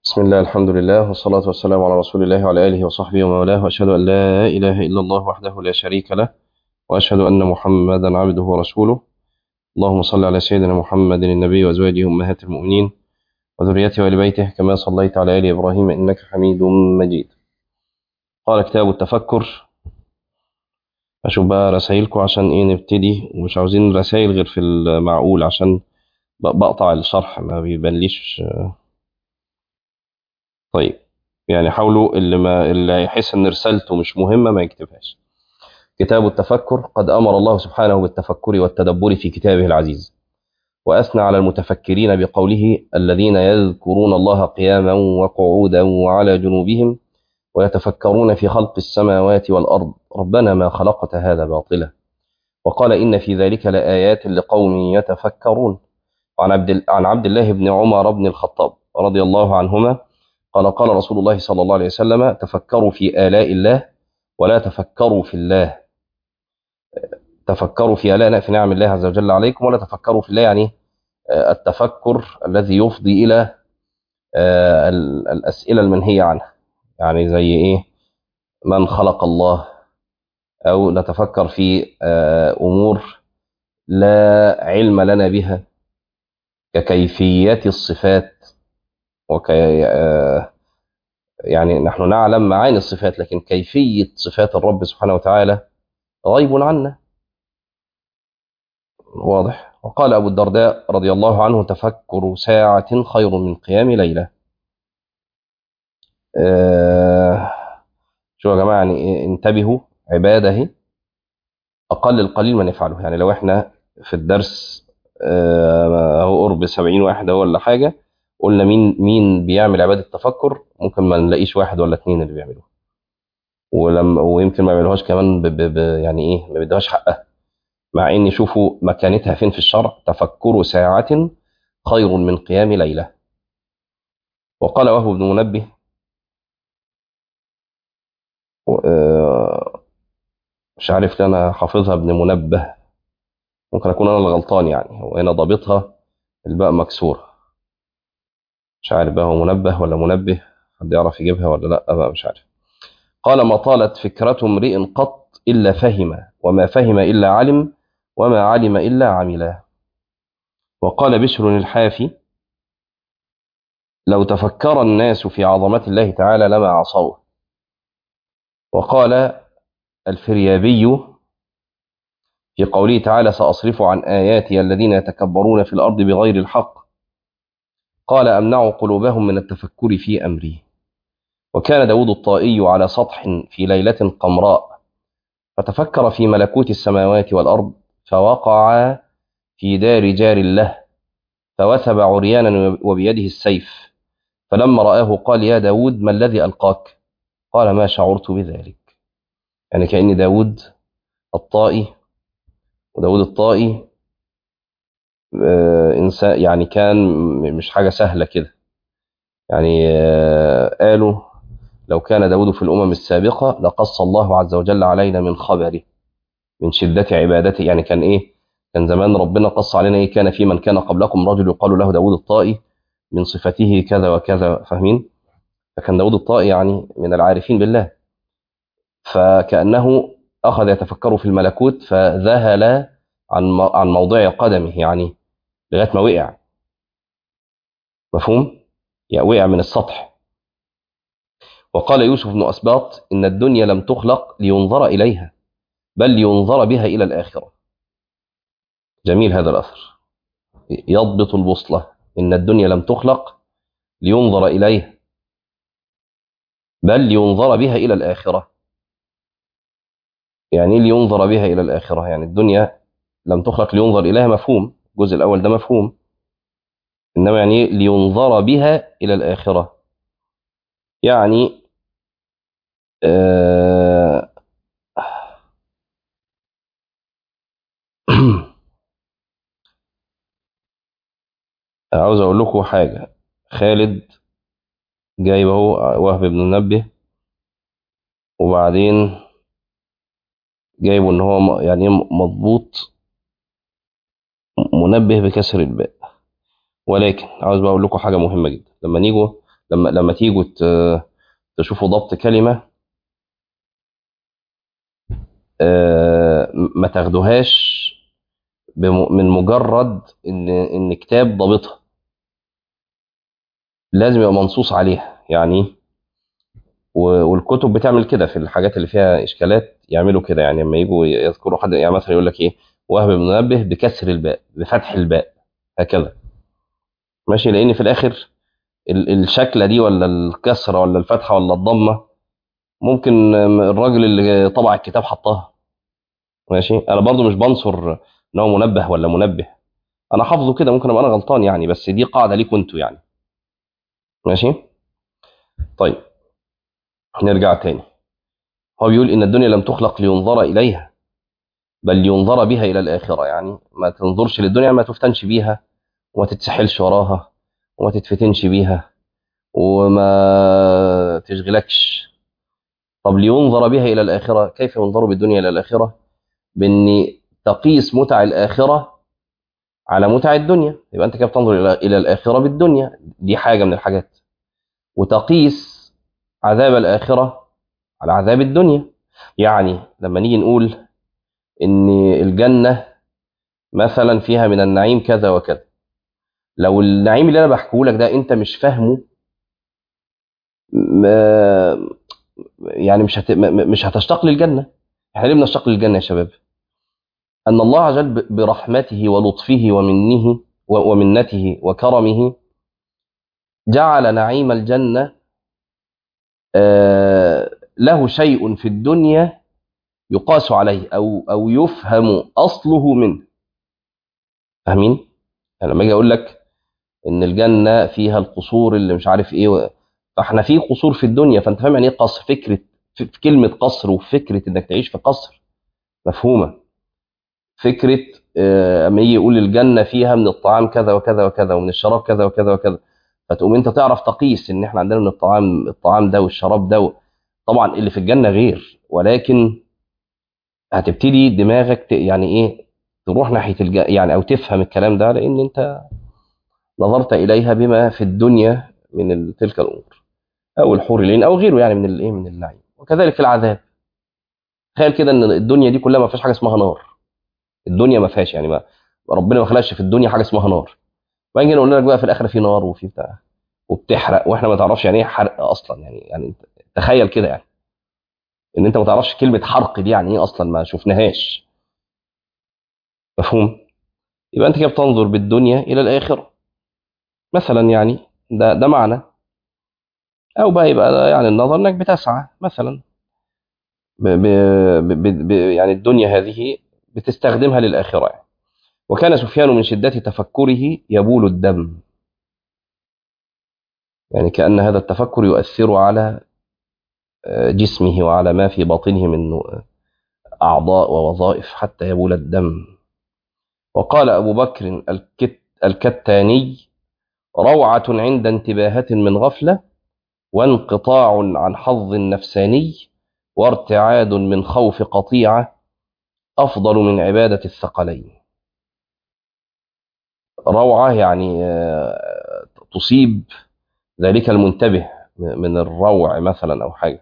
بسم الله الحمد لله والصلاة والسلام على رسول الله وعلى آله وصحبه ومن والاه وأشهد أن لا إله إلا الله وحده لا شريك له وأشهد أن محمدا عبده ورسوله اللهم صل على سيدنا محمد النبي وأزواجه أمهات المؤمنين وذريته وآل بيته كما صليت على آل إبراهيم إنك حميد مجيد قال كتاب التفكر أشوف بقى رسائلكم عشان إيه نبتدي ومش عاوزين رسائل غير في المعقول عشان بقطع الشرح ما بيبانليش طيب يعني حاولوا اللي ما اللي يحس ان رسالته مش مهمه ما يكتبهاش. كتاب التفكر قد امر الله سبحانه بالتفكر والتدبر في كتابه العزيز. واثنى على المتفكرين بقوله الذين يذكرون الله قياما وقعودا وعلى جنوبهم ويتفكرون في خلق السماوات والارض ربنا ما خلقت هذا باطلا. وقال ان في ذلك لايات لقوم يتفكرون. وعن عبد عن عبد الله بن عمر بن الخطاب رضي الله عنهما قال قال رسول الله صلى الله عليه وسلم تفكروا في آلاء الله ولا تفكروا في الله تفكروا في آلاء في نعم الله عز وجل عليكم ولا تفكروا في الله يعني التفكر الذي يفضي إلى الأسئلة المنهية عنها يعني زي إيه من خلق الله أو نتفكر في أمور لا علم لنا بها ككيفية الصفات وكي يعني نحن نعلم معاني الصفات لكن كيفية صفات الرب سبحانه وتعالى غيب عنا واضح وقال أبو الدرداء رضي الله عنه تفكر ساعة خير من قيام ليلة آه شو يا جماعة يعني انتبهوا عبادة أقل القليل من يفعله يعني لو احنا في الدرس أهو قرب 70 واحد ولا حاجة قلنا مين مين بيعمل عباده تفكر ممكن ما نلاقيش واحد ولا اثنين اللي بيعملوها ولما ويمكن ما يعملوهاش كمان ب ب ب يعني ايه ما بيدوهاش حقها مع ان شوفوا مكانتها فين في الشرع تفكر ساعة خير من قيام ليلة وقال وهو بن منبه مش عارف انا حافظها ابن منبه ممكن اكون انا الغلطان يعني وهنا ضابطها الباء مكسوره مش عارف بقى هو منبه ولا منبه حد يعرف يجيبها ولا لا بقى مش عارف قال ما طالت فكرة امرئ قط إلا فهم وما فهم إلا علم وما علم إلا عملا وقال بشر الحافي لو تفكر الناس في عظمة الله تعالى لما عصوه وقال الفريابي في قوله تعالى سأصرف عن آياتي الذين يتكبرون في الأرض بغير الحق قال أمنع قلوبهم من التفكر في أمري وكان داود الطائي على سطح في ليلة قمراء فتفكر في ملكوت السماوات والأرض فوقع في دار جار له فوثب عريانا وبيده السيف فلما رآه قال يا داود ما الذي ألقاك قال ما شعرت بذلك يعني كأن داود الطائي وداود الطائي إنسان يعني كان مش حاجة سهلة كده يعني قالوا لو كان داود في الأمم السابقة لقص الله عز وجل علينا من خبره من شدة عبادته يعني كان إيه كان زمان ربنا قص علينا إيه كان في من كان قبلكم رجل يقال له داود الطائي من صفته كذا وكذا فاهمين فكان داود الطائي يعني من العارفين بالله فكأنه أخذ يتفكر في الملكوت فذهل عن عن موضع قدمه يعني لغايه ما وقع مفهوم يعني وقع من السطح وقال يوسف بن اسباط ان الدنيا لم تخلق لينظر اليها بل لينظر بها الى الاخره جميل هذا الاثر يضبط البوصله ان الدنيا لم تخلق لينظر اليها بل لينظر بها الى الاخره يعني لينظر بها الى الاخره يعني الدنيا لم تخلق لينظر اليها مفهوم الجزء الأول ده مفهوم إنما يعني لينظر بها إلى الآخرة يعني آه عاوز أقول لكم حاجة خالد جايب اهو وهب بن منبه وبعدين جايبه إن هو يعني مضبوط منبه بكسر الباء ولكن عاوز بقى اقول لكم حاجه مهمه جدا لما نيجوا لما لما تيجوا ت- تشوفوا ضبط كلمة آه، ما تاخدوهاش بم- من مجرد ان ان كتاب ضابطها لازم يبقى منصوص عليها يعني و- والكتب بتعمل كده في الحاجات اللي فيها اشكالات يعملوا كده يعني لما يجوا يذكروا حد يعني مثلا يقول لك ايه وهب بن منبه بكسر الباء بفتح الباء هكذا ماشي لان في الاخر ال- الشكله دي ولا الكسره ولا الفتحه ولا الضمه ممكن الراجل اللي طبع الكتاب حطها ماشي انا برضو مش بنصر ان هو منبه ولا منبه انا حافظه كده ممكن ابقى انا غلطان يعني بس دي قاعده ليكوا انتوا يعني ماشي طيب نرجع تاني هو بيقول ان الدنيا لم تخلق لينظر اليها بل لينظر بها الى الاخره يعني ما تنظرش للدنيا ما تفتنش بيها وما تتسحلش وراها وما تتفتنش بيها وما تشغلكش طب لينظر بها الى الاخره كيف ينظر بالدنيا الى الاخره بان تقيس متع الاخره على متع الدنيا يبقى انت كده بتنظر الى الى الاخره بالدنيا دي حاجه من الحاجات وتقيس عذاب الاخره على عذاب الدنيا يعني لما نيجي نقول ان الجنه مثلا فيها من النعيم كذا وكذا لو النعيم اللي انا بحكيه لك ده انت مش فاهمه ما يعني مش هت... م- مش هتشتاق للجنه احنا ليه بنشتاق للجنه يا شباب ان الله عز وجل ب- برحمته ولطفه ومنه و- ومنته وكرمه جعل نعيم الجنه آه، له شيء في الدنيا يقاس عليه او او يفهم اصله منه فاهمين يعني لما اجي اقول لك ان الجنه فيها القصور اللي مش عارف ايه و... فاحنا في قصور في الدنيا فانت فاهم يعني ايه قصر فكره في في كلمه قصر وفكره انك تعيش في قصر مفهومه فكره آه، اما يجي يقول الجنه فيها من الطعام كذا وكذا وكذا ومن الشراب كذا وكذا وكذا فتقوم انت تعرف تقيس ان احنا عندنا من الطعام الطعام ده والشراب ده طبعا اللي في الجنه غير ولكن هتبتدي دماغك ت- يعني ايه تروح ناحيه الج... يعني او تفهم الكلام ده لان انت نظرت اليها بما في الدنيا من ال- تلك الامور او الحور العين او غيره يعني من الايه من النعيم وكذلك العذاب تخيل كده ان الدنيا دي كلها ما فيهاش حاجه اسمها نار الدنيا ما فيهاش يعني ما ربنا ما خلقش في الدنيا حاجه اسمها نار وبعدين نقول لك بقى في الاخره في نار وفي بتاع وبتحرق واحنا ما تعرفش يعني ايه حرق اصلا يعني يعني انت تخيل كده يعني ان انت ما تعرفش كلمه حرق دي يعني ايه اصلا ما شفناهاش مفهوم يبقى انت كده بتنظر بالدنيا الى الاخره مثلا يعني ده ده معنى او بقى يبقى ده يعني النظر انك بتسعى مثلا ب ب ب ب يعني الدنيا هذه بتستخدمها للاخره يعني. وكان سفيان من شده تفكره يبول الدم يعني كان هذا التفكر يؤثر على آه، جسمه وعلى ما في باطنه من اعضاء ووظائف حتى يبول الدم وقال ابو بكر الكت الكتاني روعه عند انتباهه من غفله وانقطاع عن حظ نفساني وارتعاد من خوف قطيعة أفضل من عبادة الثقلين روعة يعني آه، تصيب ذلك المنتبه من الروع مثلا أو حاجة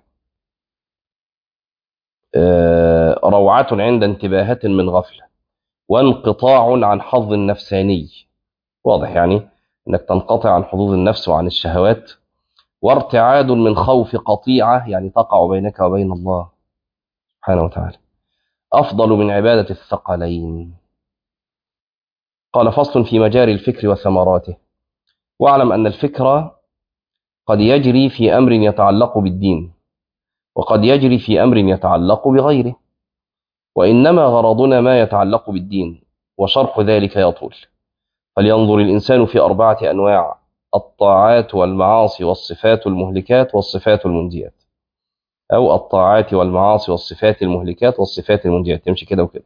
آه، روعة عند انتباهة من غفلة وانقطاع عن حظ نفساني واضح يعني انك تنقطع عن حظوظ النفس وعن الشهوات وارتعاد من خوف قطيعة يعني تقع بينك وبين الله سبحانه وتعالى أفضل من عبادة الثقلين قال فصل في مجاري الفكر وثمراته واعلم أن الفكر قد يجري في أمر يتعلق بالدين وقد يجري في أمر يتعلق بغيره وإنما غرضنا ما يتعلق بالدين وشرح ذلك يطول فلينظر الإنسان في أربعة أنواع الطاعات والمعاصي والصفات المهلكات والصفات المنجيات أو الطاعات والمعاصي والصفات المهلكات والصفات المنجيات تمشي كده وكده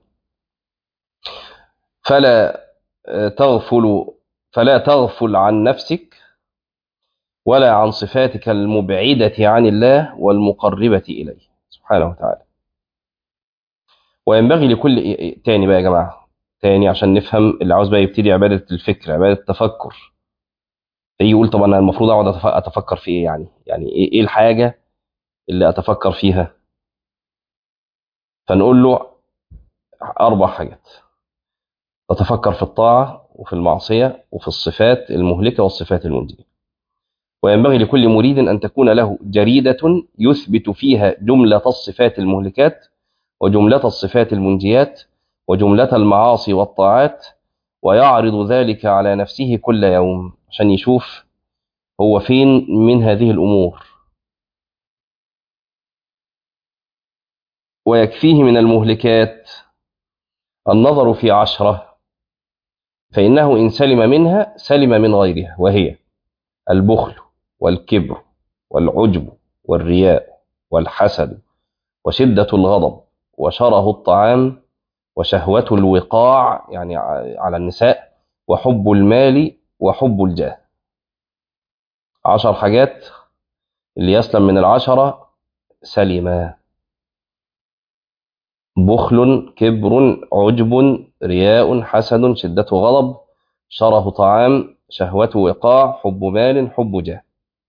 فلا آه، تغفل فلا تغفل عن نفسك ولا عن صفاتك المبعدة عن الله والمقربة إليه سبحانه وتعالى وينبغي لكل تاني بقى يا جماعة تاني عشان نفهم اللي عاوز بقى يبتدي عبادة الفكر عبادة التفكر فيجي يقول طب انا المفروض اقعد أتف- اتفكر في ايه يعني يعني ايه إيه الحاجه اللي اتفكر فيها فنقول له اربع حاجات تتفكر في الطاعه وفي المعصيه وفي الصفات المهلكه والصفات المنجيه وينبغي لكل مريد ان تكون له جريده يثبت فيها جمله الصفات المهلكات وجمله الصفات المنجيات وجمله المعاصي والطاعات ويعرض ذلك على نفسه كل يوم عشان يشوف هو فين من هذه الامور ويكفيه من المهلكات النظر في عشرة فإنه إن سلم منها سلم من غيرها وهي البخل والكبر والعجب والرياء والحسد وشدة الغضب وشره الطعام وشهوة الوقاع يعني ع- على النساء وحب المال وحب الجاه عشر حاجات اللي يسلم من العشرة سلما بخل كبر عجب رياء حسد شدة غضب شره طعام شهوة وقاع حب مال حب جاه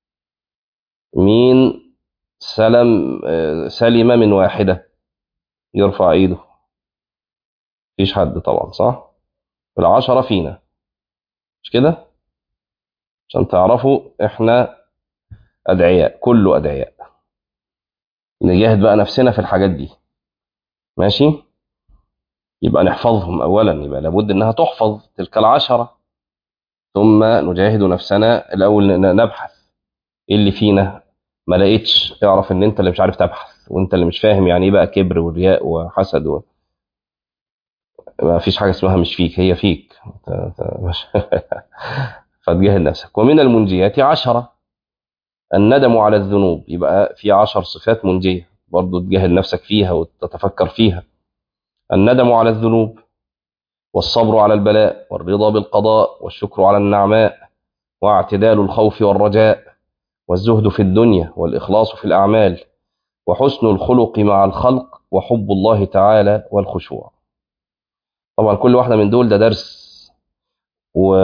مين سلم آه، سلم من واحدة يرفع ايده مفيش حد طبعا صح العشرة فينا مش كده عشان تعرفوا احنا ادعياء كله ادعياء نجاهد بقى نفسنا في الحاجات دي ماشي يبقى نحفظهم اولا يبقى لابد انها تحفظ تلك العشرة ثم نجاهد نفسنا الاول ن- نبحث ايه اللي فينا ما لقيتش اعرف ان انت اللي مش عارف تبحث وانت اللي مش فاهم يعني ايه بقى كبر ورياء وحسد و... ما فيش حاجه اسمها مش فيك هي فيك ت- ت- مش- فتجاهد نفسك ومن المنجيات عشرة الندم على الذنوب يبقى في عشر صفات منجية برضو تجاهد نفسك فيها وتتفكر فيها الندم على الذنوب والصبر على البلاء والرضا بالقضاء والشكر على النعماء واعتدال الخوف والرجاء والزهد في الدنيا والإخلاص في الأعمال وحسن الخلق مع الخلق وحب الله تعالى والخشوع طبعا كل واحدة من دول ده درس و...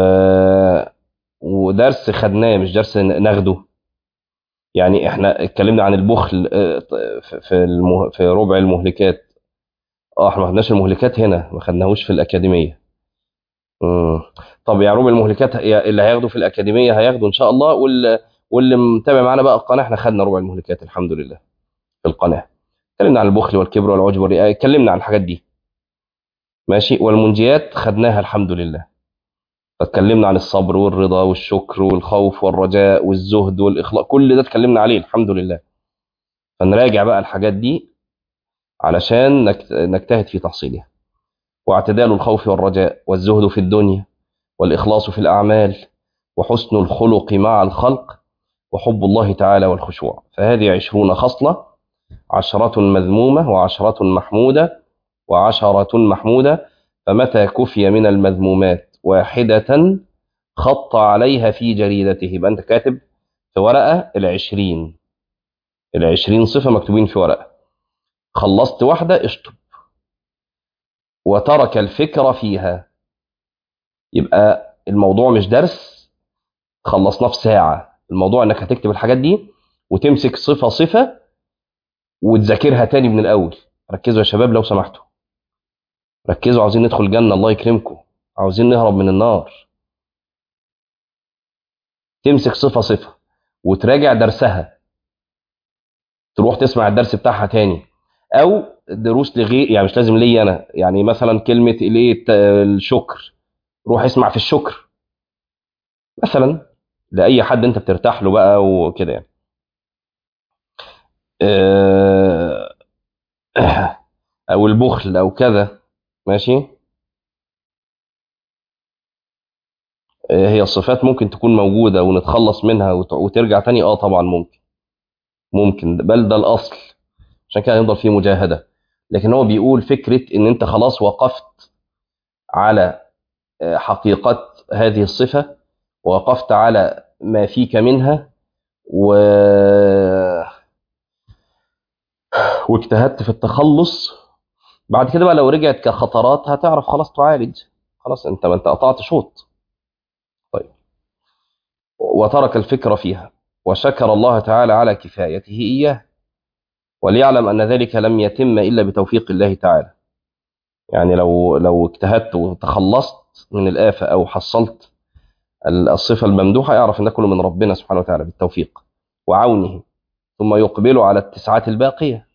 ودرس خدناه مش درس ناخده يعني احنا اتكلمنا عن البخل اه، في في المه... في ربع المهلكات اه احنا ما خدناش المهلكات هنا ما خدناهوش في الأكاديمية مم. طب يا ربع المهلكات هي- اللي هياخده في الأكاديمية هياخده إن شاء الله واللي, واللي متابع معانا بقى القناة احنا خدنا ربع المهلكات الحمد لله في القناة اتكلمنا عن البخل والكبر والعجب والرياء اتكلمنا عن الحاجات دي ماشي والمنجيات خدناها الحمد لله اتكلمنا عن الصبر والرضا والشكر والخوف والرجاء والزهد والإخلاص كل ده اتكلمنا عليه الحمد لله فنراجع بقى الحاجات دي علشان نكت- نجتهد في تحصيلها واعتدال الخوف والرجاء والزهد في الدنيا والإخلاص في الأعمال وحسن الخلق مع الخلق وحب الله تعالى والخشوع فهذه عشرون خصلة عشرة مذمومة وعشرة محمودة وعشرة محمودة فمتى كفي من المذمومات واحدة خط عليها في جريدته يبقى أنت كاتب في ورقة العشرين العشرين صفة مكتوبين في ورقة خلصت واحدة اشطب وترك الفكرة فيها يبقى الموضوع مش درس خلصناه في ساعة الموضوع انك هتكتب الحاجات دي وتمسك صفة صفة وتذاكرها تاني من الأول ركزوا يا شباب لو سمحتوا ركزوا عاوزين ندخل الجنة الله يكرمكم عاوزين نهرب من النار تمسك صفة صفة وتراجع درسها تروح تسمع الدرس بتاعها تاني او دروس لغير يعني مش لازم لي انا يعني مثلا كلمة الايه الت- الشكر روح اسمع في الشكر مثلا لأي حد انت بترتاح له بقى وكده يعني آه، او البخل او كذا ماشي آه، هي الصفات ممكن تكون موجودة ونتخلص منها وت- وترجع تاني اه طبعا ممكن ممكن بل ده الأصل عشان كده هنفضل فيه مجاهدة لكن هو بيقول فكرة ان انت خلاص وقفت على آه، حقيقة هذه الصفة ووقفت على ما فيك منها و... واجتهدت في التخلص بعد كده بقى لو رجعت كخطرات هتعرف خلاص تعالج خلاص انت ما انت قطعت شوط طيب وترك الفكر فيها وشكر الله تعالى على كفايته إياه وليعلم أن ذلك لم يتم إلا بتوفيق الله تعالى يعني لو لو اجتهدت وتخلصت من الآفة أو حصلت الصفة الممدوحة يعرف أن ده كله من ربنا سبحانه وتعالى بالتوفيق وعونه ثم يقبل على التسعات الباقية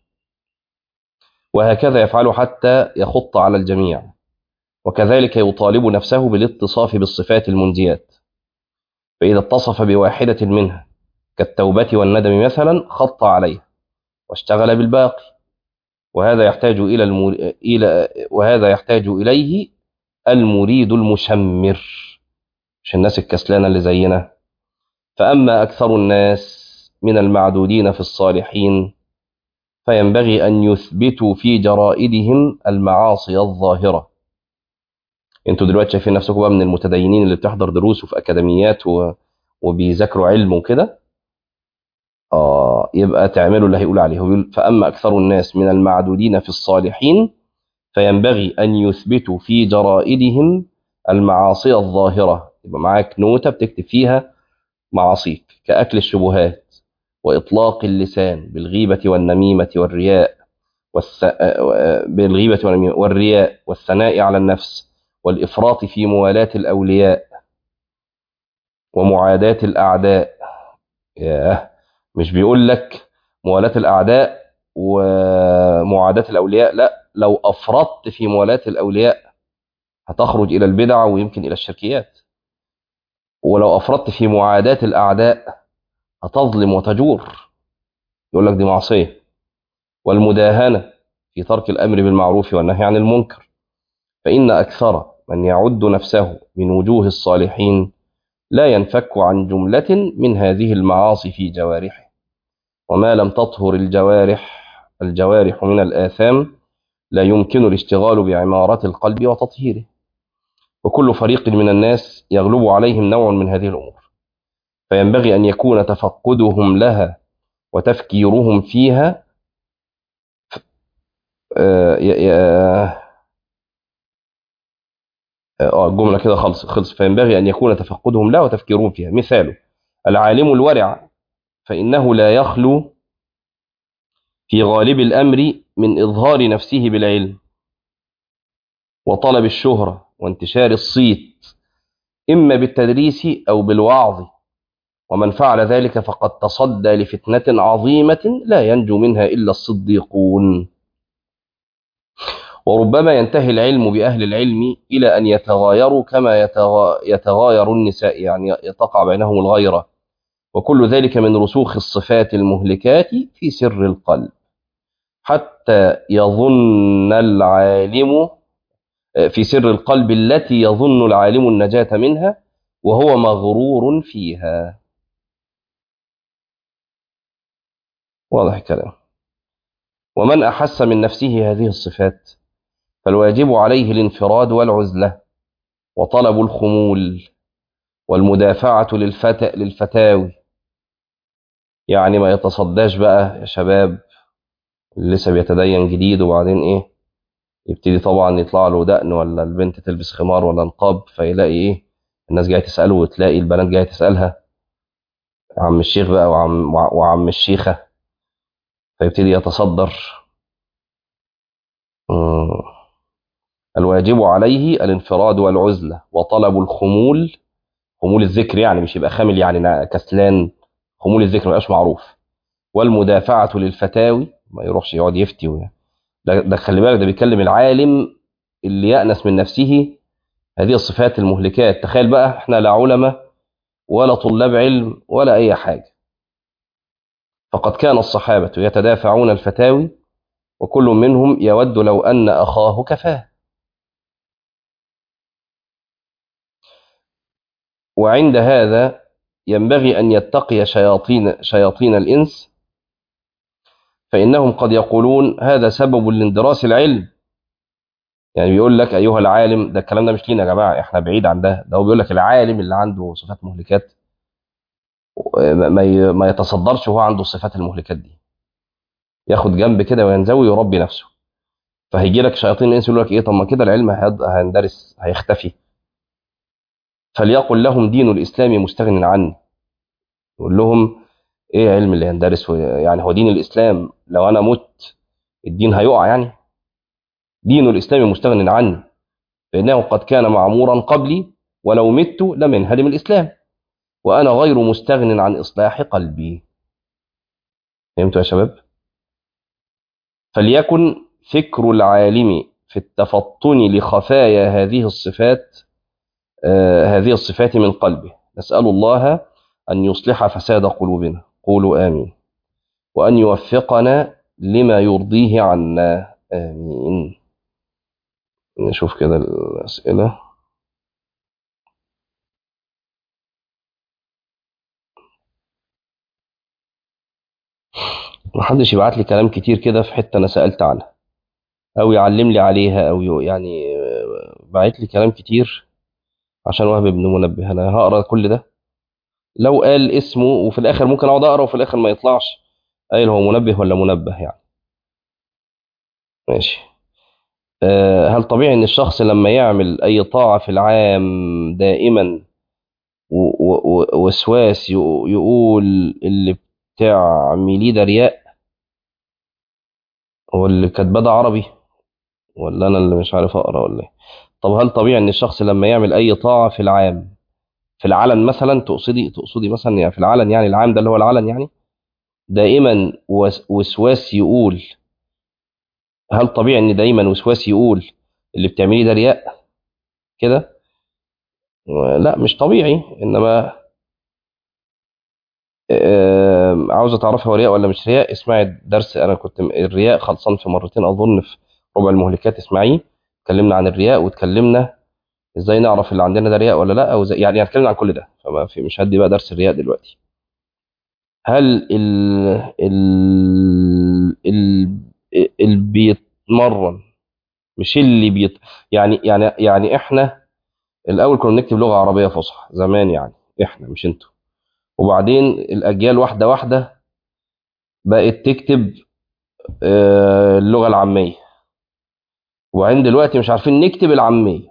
وهكذا يفعل حتى يخط على الجميع وكذلك يطالب نفسه بالاتصاف بالصفات المنجيات فإذا اتصف بواحدة منها كالتوبة والندم مثلا خط عليه واشتغل بالباقي وهذا يحتاج إلى المر... إلى وهذا يحتاج إليه المريد المشمر مش الناس الكسلانة اللي زينا فأما أكثر الناس من المعدودين في الصالحين فينبغي أن يثبتوا في جرائدهم المعاصي الظاهرة انتوا دلوقتي شايفين نفسكم بقى من المتدينين اللي بتحضر دروس وفي أكاديميات و... وبيذاكروا علم وكده آه يبقى تعملوا اللي هيقول عليه بيقول فأما أكثر الناس من المعدودين في الصالحين فينبغي أن يثبتوا في جرائدهم المعاصي الظاهرة يبقى معاك نوتة بتكتب فيها معاصيك كأكل الشبهات وإطلاق اللسان بالغيبة والنميمة والرياء والس... بالغيبة والنميمة والرياء والثناء على النفس والإفراط في موالاة الأولياء ومعاداة الأعداء ياه مش بيقول لك موالاة الأعداء ومعاداة الأولياء لا لو أفرطت في موالاة الأولياء هتخرج إلى البدع ويمكن إلى الشركيات ولو أفرطت في معاداة الأعداء هتظلم وتجور يقول لك دي معصية والمداهنة في ترك الأمر بالمعروف والنهي عن المنكر فإن أكثر من يعد نفسه من وجوه الصالحين لا ينفك عن جملة من هذه المعاصي في جوارحه وما لم تطهر الجوارح الجوارح من الآثام لا يمكن الاشتغال بعمارة القلب وتطهيره وكل فريق من الناس يغلب عليهم نوع من هذه الأمور فينبغي أن يكون تفقدهم لها وتفكيرهم فيها اه الجملة كده خلص خلص فينبغي أن يكون تفقدهم لها وتفكيرهم فيها مثاله العالم الورع فإنه لا يخلو في غالب الأمر من إظهار نفسه بالعلم وطلب الشهرة وانتشار الصيت إما بالتدريس أو بالوعظ ومن فعل ذلك فقد تصدى لفتنة عظيمة لا ينجو منها إلا الصديقون وربما ينتهي العلم بأهل العلم إلى أن يتغايروا كما يتغاير النساء يعني تقع بينهم الغيرة وكل ذلك من رسوخ الصفات المهلكات في سر القلب حتى يظن العالم في سر القلب التي يظن العالم النجاة منها وهو مغرور فيها واضح الكلام ومن أحس من نفسه هذه الصفات فالواجب عليه الانفراد والعزلة وطلب الخمول والمدافعة للفتى للفتاوي يعني ما يتصداش بقى يا شباب اللي لسه بيتدين جديد وبعدين ايه يبتدي طبعا يطلع له دقن ولا البنت تلبس خمار ولا نقاب فيلاقي ايه الناس جايه تساله وتلاقي البنات جايه تسالها عم الشيخ بقى وعم وعم الشيخه فيبتدي يتصدر الواجب عليه الانفراد والعزلة وطلب الخمول خمول الذكر يعني مش يبقى خامل يعني كسلان خمول الذكر مبقاش معروف والمدافعة للفتاوي ما يروحش يقعد يفتي و... ده, ده خلي بالك ده بيتكلم العالم اللي يأنس من نفسه هذه الصفات المهلكات تخيل بقى احنا لا علماء ولا طلاب علم ولا أي حاجة فقد كان الصحابة يتدافعون الفتاوي وكل منهم يود لو أن أخاه كفاه وعند هذا ينبغي أن يتقي شياطين, شياطين الإنس فإنهم قد يقولون هذا سبب لاندراس العلم يعني بيقول لك أيها العالم ده الكلام ده مش لينا يا جماعة احنا بعيد عن ده ده هو بيقول لك العالم اللي عنده صفات مهلكات ما يتصدرش وهو عنده الصفات المهلكات دي ياخد جنب كده وينزوي ويربي نفسه فهيجي لك شياطين الانس يقول لك ايه طب ما كده العلم هيندرس هيختفي فليقل لهم دين الاسلام مستغن عني يقول لهم ايه علم اللي هندرس يعني هو دين الاسلام لو انا مت الدين هيقع يعني دين الاسلام مستغن عني فانه قد كان معمورا قبلي ولو مت لم ينهدم الاسلام وانا غير مستغن عن اصلاح قلبي فهمتوا يا شباب فليكن فكر العالم في التفطن لخفايا هذه الصفات آه هذه الصفات من قلبه نسأل الله أن يصلح فساد قلوبنا قولوا آمين وأن يوفقنا لما يرضيه عنا آمين نشوف كده الأسئلة محدش يبعت لي كلام كتير كده في حتة أنا سألت عنها أو يعلم لي عليها أو يعني بعت لي كلام كتير عشان وهب ابن منبه أنا هقرا كل ده لو قال اسمه وفي الآخر ممكن أقعد أقرا وفي الآخر ما يطلعش قايل هو منبه ولا منبه يعني ماشي هل طبيعي ان الشخص لما يعمل اي طاعة في العام دائما وسواس يقول اللي بتعمليه ده رياء هو اللي كاتبه ده عربي ولا انا اللي مش عارف اقرا ولا ايه طب هل طبيعي ان الشخص لما يعمل اي طاعة في العام في العلن مثلا تقصدي تقصدي مثلا يعني في العلن يعني العام ده اللي هو العلن يعني دائما وسواس يقول هل طبيعي ان دايما وسواس يقول اللي بتعمليه ده رياء كده لا مش طبيعي انما عاوزه تعرفي هو رياء ولا مش رياء اسمعي الدرس انا كنت الرياء خلصان في مرتين اظن في ربع المهلكات اسمعيه اتكلمنا عن الرياء واتكلمنا ازاي نعرف اللي عندنا ده رياء ولا لا او زي يعني اتكلمنا عن كل ده فما في مش هدي بقى درس الرياء دلوقتي هل ال ال ال اللي بيتمرن مش اللي بيت يعني يعني يعني احنا الاول كنا بنكتب لغه عربيه فصحى زمان يعني احنا مش انتوا وبعدين الاجيال واحده واحده بقت تكتب اللغه العاميه وبعدين دلوقتي مش عارفين نكتب العاميه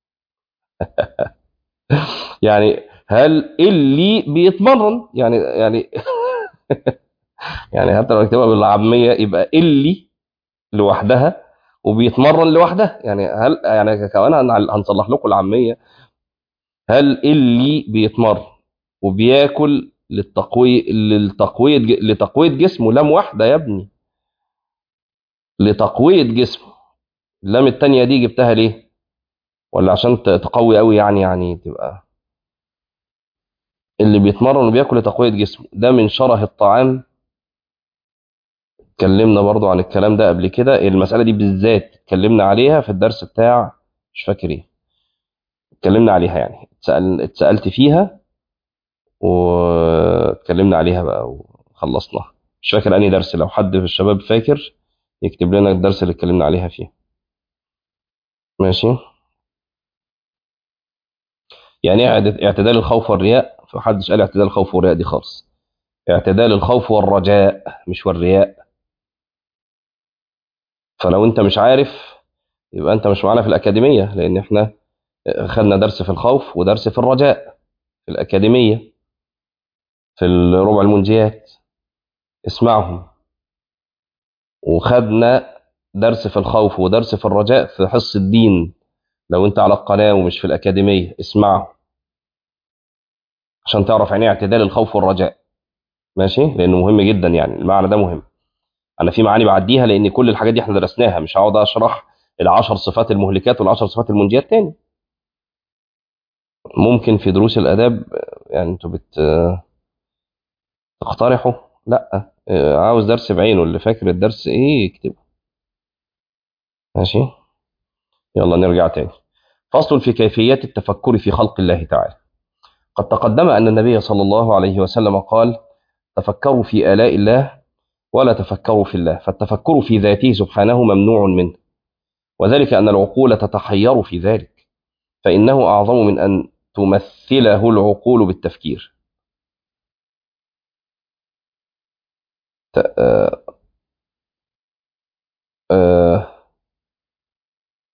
يعني هل اللي بيتمرن يعني يعني يعني حتى لو نكتبها بالعاميه يبقى اللي لوحدها وبيتمرن لوحدها يعني هل يعني كمان هنصلح لكم العاميه هل اللي بيتمرن وبياكل للتقويه للتقويه لتقويه جسمه لام واحده يا ابني لتقويه جسمه اللام التانية دي جبتها ليه ولا عشان تقوي قوي يعني يعني تبقى اللي بيتمرن وبياكل لتقويه جسمه ده من شره الطعام اتكلمنا برضو عن الكلام ده قبل كده المسألة دي بالذات اتكلمنا عليها في الدرس بتاع مش فاكر ايه اتكلمنا عليها يعني اتسأل اتسألت فيها واتكلمنا عليها بقى وخلصناها مش فاكر انهي درس لو حد في الشباب فاكر يكتب لنا الدرس اللي اتكلمنا عليها فيه ماشي يعني ايه اعتدال الخوف والرياء فمحدش قال اعتدال الخوف والرياء دي خالص اعتدال الخوف والرجاء مش والرياء فلو انت مش عارف يبقى انت مش معانا في الأكاديمية لأن احنا خدنا درس في الخوف ودرس في الرجاء في الأكاديمية في الربع المنجيات اسمعهم وخدنا درس في الخوف ودرس في الرجاء في حصة الدين لو انت على القناة ومش في الأكاديمية اسمعه عشان تعرف يعني اعتدال الخوف والرجاء ماشي لأنه مهم جدا يعني المعنى ده مهم انا في معاني بعديها لان كل الحاجات دي احنا درسناها مش هقعد اشرح العشر صفات المهلكات والعشر صفات المنجيات تاني ممكن في دروس الاداب يعني انتوا بت تقترحوا لا عاوز درس بعينه اللي فاكر الدرس ايه يكتبه ماشي يلا نرجع تاني فصل في كيفيات التفكر في خلق الله تعالى قد تقدم أن النبي صلى الله عليه وسلم قال تفكروا في آلاء الله ولا تفكروا في الله فالتفكر في ذاته سبحانه ممنوع منه وذلك أن العقول تتحير في ذلك فإنه أعظم من أن تمثله العقول بالتفكير آه آه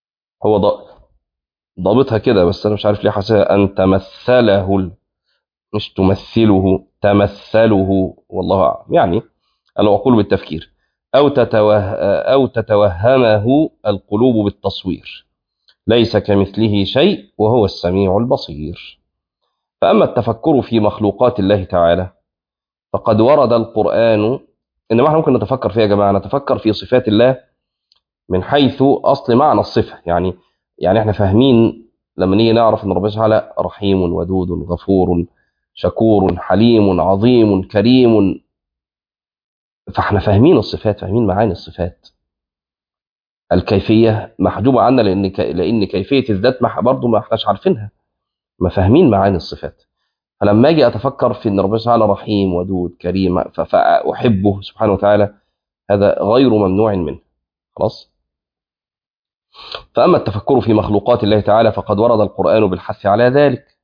هو ضابطها كده بس أنا مش عارف ليه حاسسها أن تمثله مش تمثله تمثله والله أعلم يعني العقول بالتفكير أو, تتوه أو تتوهمه القلوب بالتصوير ليس كمثله شيء وهو السميع البصير فأما التفكر في مخلوقات الله تعالى فقد ورد القرآن إنما احنا ممكن نتفكر فيها يا جماعة نتفكر في صفات الله من حيث أصل معنى الصفة يعني يعني احنا فاهمين لما نيجي نعرف ان ربنا تعالى رحيم ودود غفور شكور حليم عظيم كريم فاحنا فاهمين الصفات فاهمين معاني الصفات الكيفيه محجوبه عنا لان ك... لان كيفيه الذات ما برضه ما احناش عارفينها ما فاهمين معاني الصفات فلما اجي اتفكر في ان ربنا تعالى رحيم ودود كريم ف... فاحبه سبحانه وتعالى هذا غير ممنوع منه خلاص فاما التفكر في مخلوقات الله تعالى فقد ورد القران بالحث على ذلك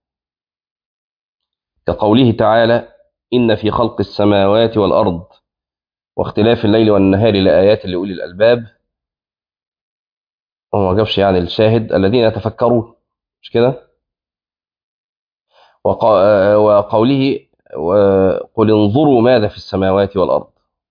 كقوله تعالى ان في خلق السماوات والارض واختلاف الليل والنهار لآيات لأولي الألباب وما جابش يعني الشاهد الذين يتفكرون مش كده وقوله قل انظروا ماذا في السماوات والأرض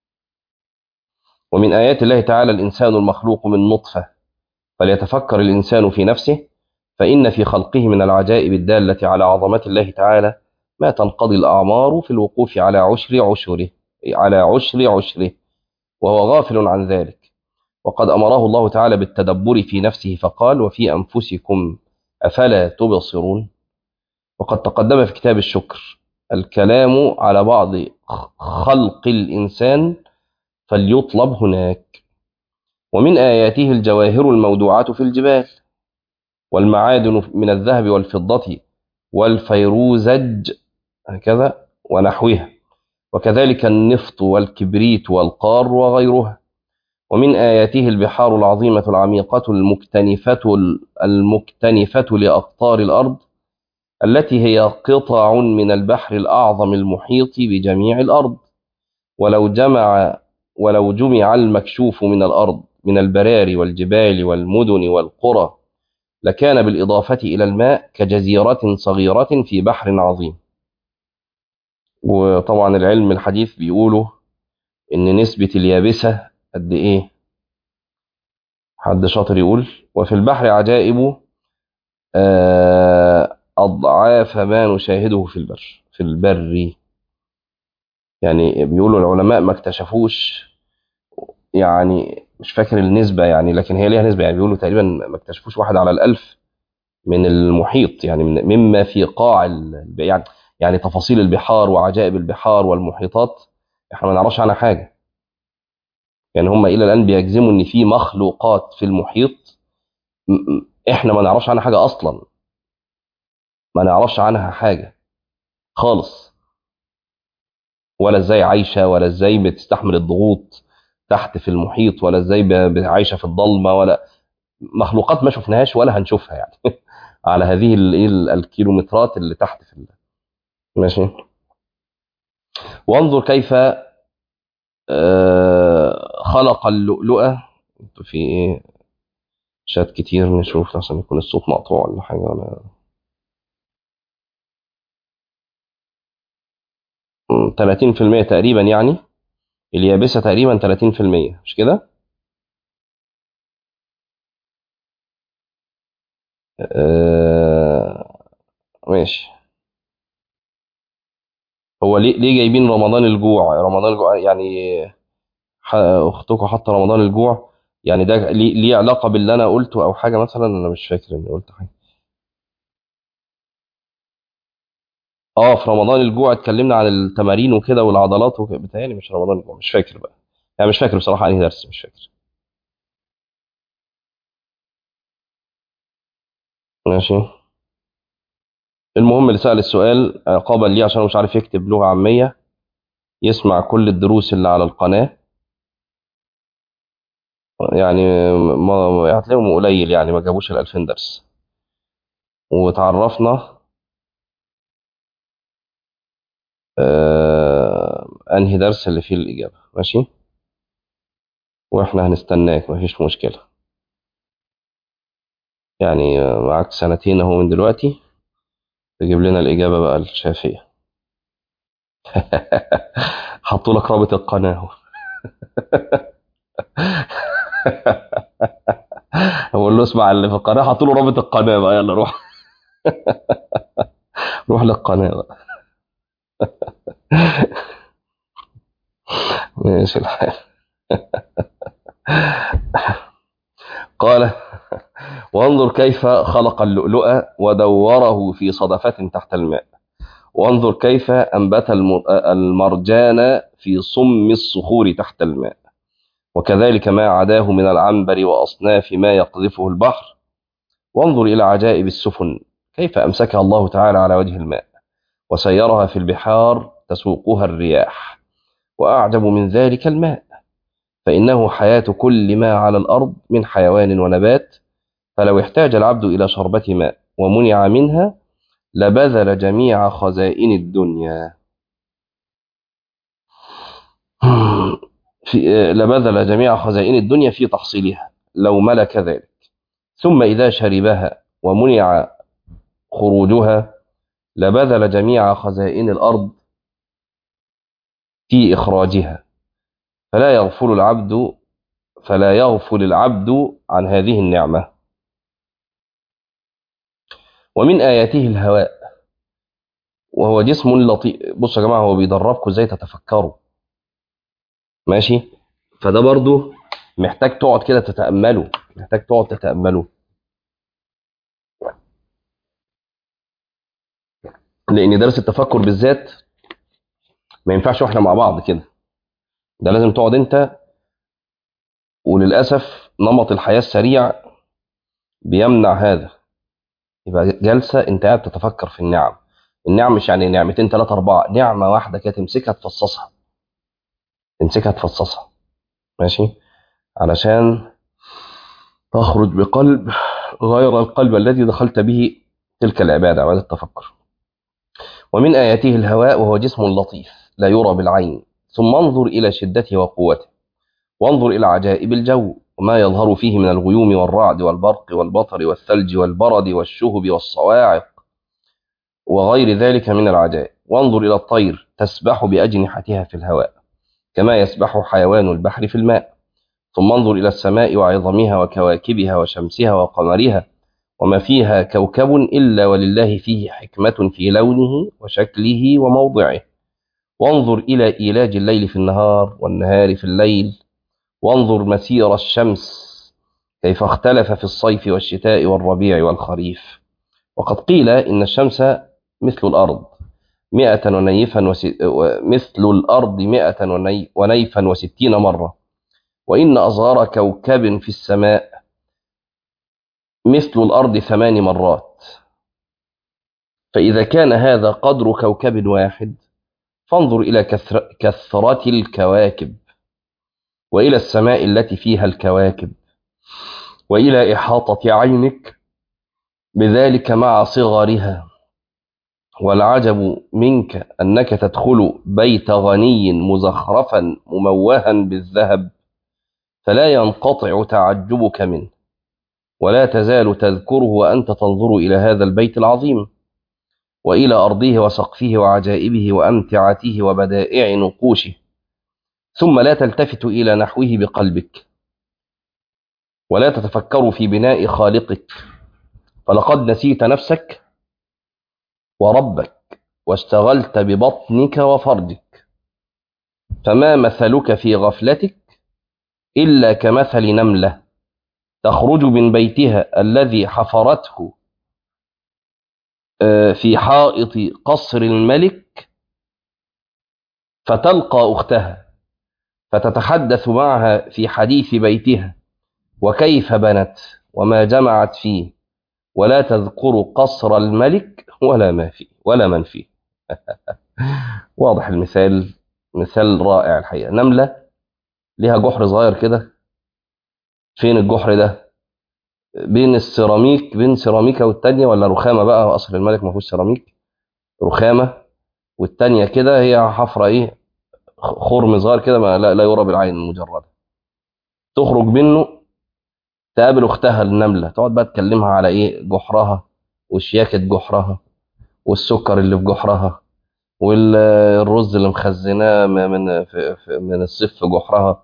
ومن آيات الله تعالى الإنسان المخلوق من نطفة فليتفكر الإنسان في نفسه فإن في خلقه من العجائب الدالة على عظمة الله تعالى ما تنقضي الأعمار في الوقوف على عشر عشره على عشر عشره وهو غافل عن ذلك وقد أمره الله تعالى بالتدبر في نفسه فقال وفي أنفسكم أفلا تبصرون وقد تقدم في كتاب الشكر الكلام على بعض خلق الإنسان فليطلب هناك ومن آياته الجواهر المودوعات في الجبال والمعادن من الذهب والفضة والفيروزج هكذا ونحوها وكذلك النفط والكبريت والقار وغيرها ومن آياته البحار العظيمة العميقة المكتنفة المكتنفة لأقطار الأرض التي هي قطع من البحر الأعظم المحيط بجميع الأرض ولو جمع ولو جمع المكشوف من الأرض من البراري والجبال والمدن والقرى لكان بالإضافة إلى الماء كجزيرة صغيرة في بحر عظيم وطبعا العلم الحديث بيقولوا ان نسبة اليابسة قد ايه حد شاطر يقول وفي البحر عجائب اضعاف ما نشاهده في البر في البر يعني بيقولوا العلماء ما اكتشفوش يعني مش فاكر النسبة يعني لكن هي ليها نسبة يعني بيقولوا تقريبا ما اكتشفوش واحد على الألف من المحيط يعني من مما في قاع يعني يعني تفاصيل البحار وعجائب البحار والمحيطات احنا ما نعرفش عنها حاجه يعني هم الى الان بيجزموا ان في مخلوقات في المحيط احنا ما نعرفش عنها حاجه اصلا ما نعرفش عنها حاجه خالص ولا ازاي عايشه ولا ازاي بتستحمل الضغوط تحت في المحيط ولا ازاي عايشه في الضلمه ولا مخلوقات ما شفناهاش ولا هنشوفها يعني على هذه الكيلومترات اللي تحت في الله. ماشي وانظر كيف خلق اللؤلؤة في ايه شات كتير نشوف عشان يكون الصوت مقطوع ولا حاجة ولا تلاتين في المية تقريبا يعني اليابسة تقريبا تلاتين في المية مش كده؟ آه ماشي هو ليه ليه جايبين رمضان الجوع رمضان الجوع يعني اختكم حاطه رمضان الجوع يعني ده ليه, ليه علاقه باللي انا قلته او حاجه مثلا انا مش فاكر اني قلت حاجه اه في رمضان الجوع اتكلمنا عن التمارين وكده والعضلات وكده بتهيألي مش رمضان الجوع مش فاكر بقى يعني مش فاكر بصراحه انهي درس مش فاكر ماشي المهم اللي سأل السؤال عقابا ليه عشان مش عارف يكتب لغة عامية يسمع كل الدروس اللي على القناة يعني ما هتلاقيهم قليل يعني ما جابوش ال 2000 درس وتعرفنا آه انهي درس اللي فيه الإجابة ماشي واحنا هنستناك مفيش مشكلة يعني معاك سنتين اهو من دلوقتي تجيب لنا الإجابة بقى الشافية حطوا لك رابط القناة اهو بقول له اسمع اللي في القناة حطوا له رابط القناة بقى يلا روح روح للقناة بقى ماشي الحال قال وانظر كيف خلق اللؤلؤ ودوره في صدفة تحت الماء وانظر كيف أنبت الم- المرجان في صم الصخور تحت الماء وكذلك ما عداه من العنبر وأصناف ما يقذفه البحر وانظر إلى عجائب السفن كيف أمسكها الله تعالى على وجه الماء وسيرها في البحار تسوقها الرياح وأعجب من ذلك الماء فإنه حياة كل ما على الأرض من حيوان ونبات فلو احتاج العبد إلى شربة ماء ومنع منها لبذل جميع خزائن الدنيا في لبذل جميع خزائن الدنيا في تحصيلها لو ملك ذلك ثم إذا شربها ومنع خروجها لبذل جميع خزائن الأرض في إخراجها فلا يغفل العبد فلا يغفل العبد عن هذه النعمة ومن آياته الهواء وهو جسم لطيف بصوا يا جماعة هو بيدربكم ازاي تتفكروا ماشي فده برضو محتاج تقعد كده تتأمله محتاج تقعد تتأمله لأن درس التفكر بالذات ما ينفعش واحنا مع بعض كده ده لازم تقعد انت وللأسف نمط الحياة السريع بيمنع هذا يبقى جلسة انت قاعد تتفكر في النعم النعم مش يعني نعمتين ثلاثة أربعة نعمة واحدة كده تمسكها تفصصها تمسكها تفصصها ماشي علشان تخرج بقلب غير القلب الذي دخلت به تلك العبادة عبادة التفكر ومن آياته الهواء وهو جسم لطيف لا يرى بالعين ثم انظر إلى شدته وقوته وانظر إلى عجائب الجو وما يظهر فيه من الغيوم والرعد والبرق والبطر والثلج والبرد والشهب والصواعق وغير ذلك من العجائب وانظر إلى الطير تسبح بأجنحتها في الهواء كما يسبح حيوان البحر في الماء ثم انظر إلى السماء وعظمها وكواكبها وشمسها وقمرها وما فيها كوكب إلا ولله فيه حكمة في لونه وشكله وموضعه وانظر إلى إيلاج الليل في النهار والنهار في الليل وانظر مسير الشمس كيف اختلف في الصيف والشتاء والربيع والخريف وقد قيل إن الشمس مثل الأرض مئة ونيفا وس... مثل الأرض مئة وني... ونيفا وستين مرة وإن أصغر كوكب في السماء مثل الأرض ثمان مرات فإذا كان هذا قدر كوكب واحد فانظر إلى كثر... كثرة الكواكب وإلى السماء التي فيها الكواكب وإلى إحاطة عينك بذلك مع صغرها والعجب منك أنك تدخل بيت غني مزخرفا مموها بالذهب فلا ينقطع تعجبك منه ولا تزال تذكره وأنت تنظر إلى هذا البيت العظيم وإلى أرضه وسقفه وعجائبه وأمتعته وبدائع نقوشه ثم لا تلتفت إلى نحوه بقلبك ولا تتفكر في بناء خالقك فلقد نسيت نفسك وربك واشتغلت ببطنك وفرجك فما مثلك في غفلتك إلا كمثل نملة تخرج من بيتها الذي حفرته في حائط قصر الملك فتلقى أختها فتتحدث معها في حديث بيتها وكيف بنت وما جمعت فيه ولا تذكر قصر الملك ولا ما فيه ولا من فيه واضح المثال مثال رائع الحقيقة نملة ليها جحر صغير كده فين الجحر ده بين السيراميك بين سيراميكا والتانية ولا رخامة بقى قصر الملك ما فيهوش سيراميك رخامة والتانية كده هي حفرة ايه خرم صغير كده ما لا, لا يرى بالعين المجردة تخرج منه تقابل اختها النملة تقعد بقى تكلمها على ايه جحرها وشياكة جحرها والسكر اللي في جحرها والرز اللي مخزناه م- من في- في- من الصيف في جحرها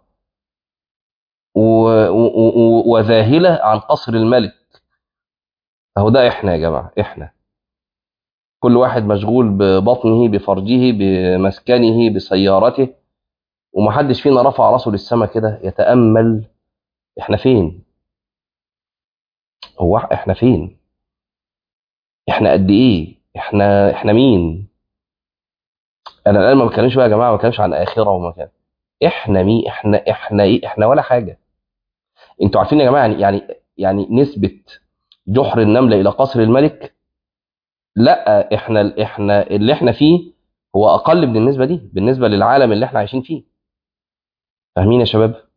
و- و- و- وذاهله عن قصر الملك اهو ده احنا يا جماعه احنا كل واحد مشغول ببطنه بفرجه بمسكنه بسيارته ومحدش فينا رفع راسه للسماء كده يتامل احنا فين هو احنا فين احنا قد ايه احنا احنا مين انا الان ما بتكلمش بقى يا جماعه ما بتكلمش عن اخره وما كان احنا مين احنا احنا ايه احنا ولا حاجه انتوا عارفين يا جماعه يعني يعني يعني نسبه جحر النمله الى قصر الملك لا احنا احنا اللي احنا فيه هو اقل من النسبه دي بالنسبه للعالم اللي احنا عايشين فيه فاهمين يا شباب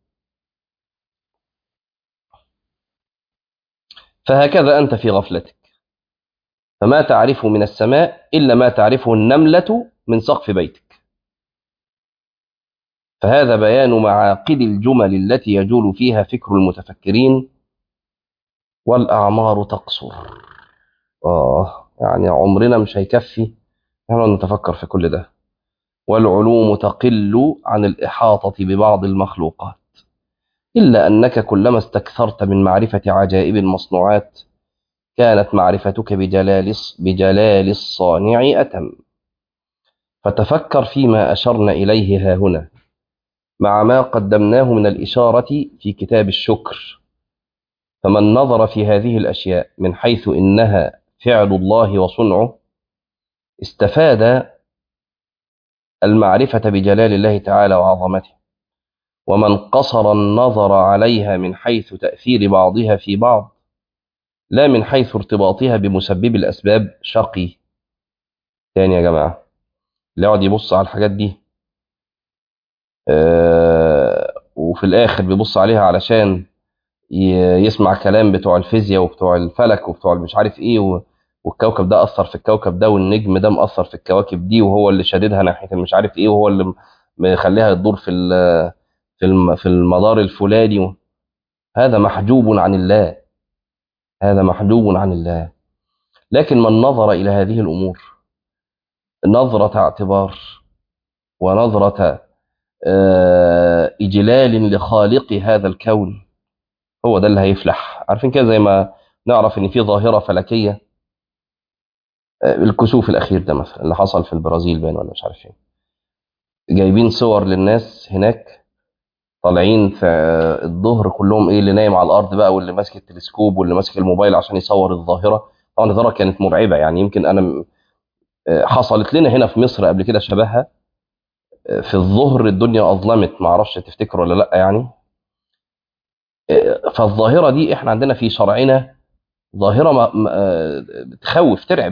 فهكذا انت في غفلتك فما تعرفه من السماء الا ما تعرفه النمله من سقف بيتك فهذا بيان معاقد الجمل التي يجول فيها فكر المتفكرين والاعمار تقصر اه يعني عمرنا مش هيكفي احنا نتفكر في كل ده والعلوم تقل عن الإحاطة ببعض المخلوقات إلا أنك كلما استكثرت من معرفة عجائب المصنوعات كانت معرفتك بجلال بجلال الصانع أتم فتفكر فيما أشرنا إليه ها هنا مع ما قدمناه من الإشارة في كتاب الشكر فمن نظر في هذه الأشياء من حيث إنها فعل الله وصنعه استفاد المعرفة بجلال الله تعالى وعظمته ومن قصر النظر عليها من حيث تأثير بعضها في بعض لا من حيث ارتباطها بمسبب الأسباب شقي تاني يا جماعة اللي يقعد يبص على الحاجات دي آه وفي الآخر بيبص عليها علشان ي- يسمع كلام بتوع الفيزياء وبتوع الفلك وبتوع مش عارف ايه و- والكوكب ده أثر في الكوكب ده والنجم ده مأثر في الكواكب دي وهو اللي شاددها ناحية مش عارف ايه وهو اللي م- مخليها تدور في ال- في الم- في المدار الفلاني هذا محجوب عن الله هذا محجوب عن الله لكن من نظر إلى هذه الأمور نظرة اعتبار ونظرة آه، إجلال لخالق هذا الكون هو ده اللي هيفلح عارفين كده زي ما نعرف إن في ظاهرة فلكية آه، الكسوف الأخير ده مثلا اللي حصل في البرازيل باين ولا مش عارف ايه جايبين صور للناس هناك طالعين في آه، الظهر كلهم ايه اللي نايم على الارض بقى واللي ماسك التلسكوب واللي ماسك الموبايل عشان يصور الظاهره طبعا الظاهره كانت مرعبه يعني يمكن انا م- آه، حصلت لنا هنا في مصر قبل كده شبهها آه، في الظهر الدنيا اظلمت ما اعرفش تفتكر ولا لا يعني آه، فالظاهره دي احنا عندنا في شرعنا ظاهره ما- ما- آه، تخوف ترعب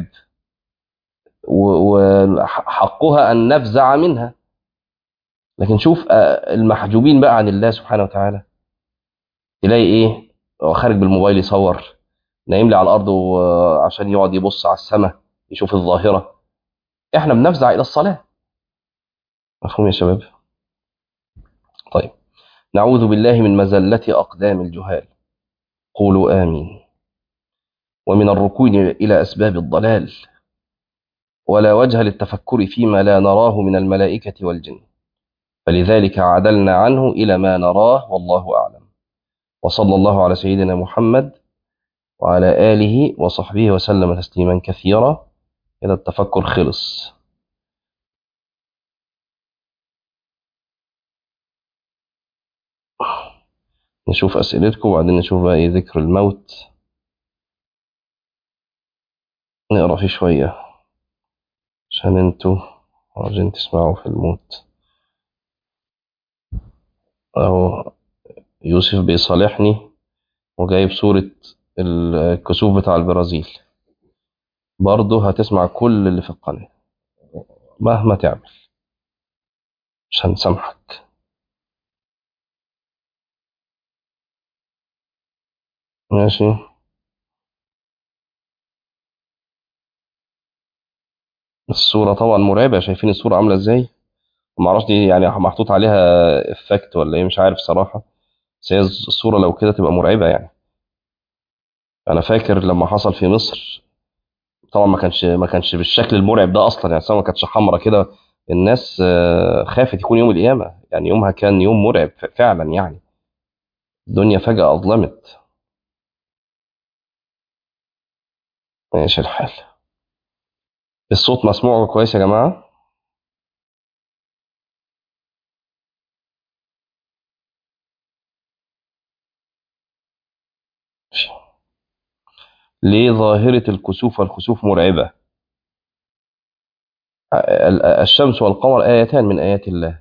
وحقها ان نفزع منها لكن شوف آه، المحجوبين بقى عن الله سبحانه وتعالى تلاقي ايه هو خارج بالموبايل يصور نايم لي على الارض و- عشان يقعد يبص على السماء يشوف الظاهره احنا بنفزع الى الصلاه مفهوم يا شباب طيب نعوذ بالله من مزله اقدام الجهال قولوا امين ومن الركون الى اسباب الضلال ولا وجه للتفكر فيما لا نراه من الملائكه والجن فلذلك عدلنا عنه الى ما نراه والله اعلم وصلى الله على سيدنا محمد وعلى آله وصحبه وسلم تسليما كثيرا إذا التفكر خلص نشوف أسئلتكم وبعدين نشوف بقى إيه ذكر الموت نقرأ فيه شوية عشان انتوا عاوزين تسمعوا في الموت أهو يوسف بيصالحني وجايب صورة الكسوف بتاع البرازيل برضه هتسمع كل اللي في القناة مهما تعمل مش هنسامحك ماشي الصورة طبعا مرعبة شايفين الصورة عاملة ازاي معرفش دي يعني محطوط عليها افكت ولا ايه مش عارف صراحة بس هي الصورة لو كده تبقى مرعبة يعني انا فاكر لما حصل في مصر طبعا ما كانش ما كانش بالشكل المرعب ده اصلا يعني السماء ما كانتش حمراء كده الناس آه، خافت يكون يوم القيامه يعني يومها كان يوم مرعب ف- فعلا يعني الدنيا فجاه اظلمت ماشي الحال الصوت مسموع كويس يا جماعه ليه ظاهره الكسوف والخسوف مرعبه ال- الشمس والقمر ايتان من ايات الله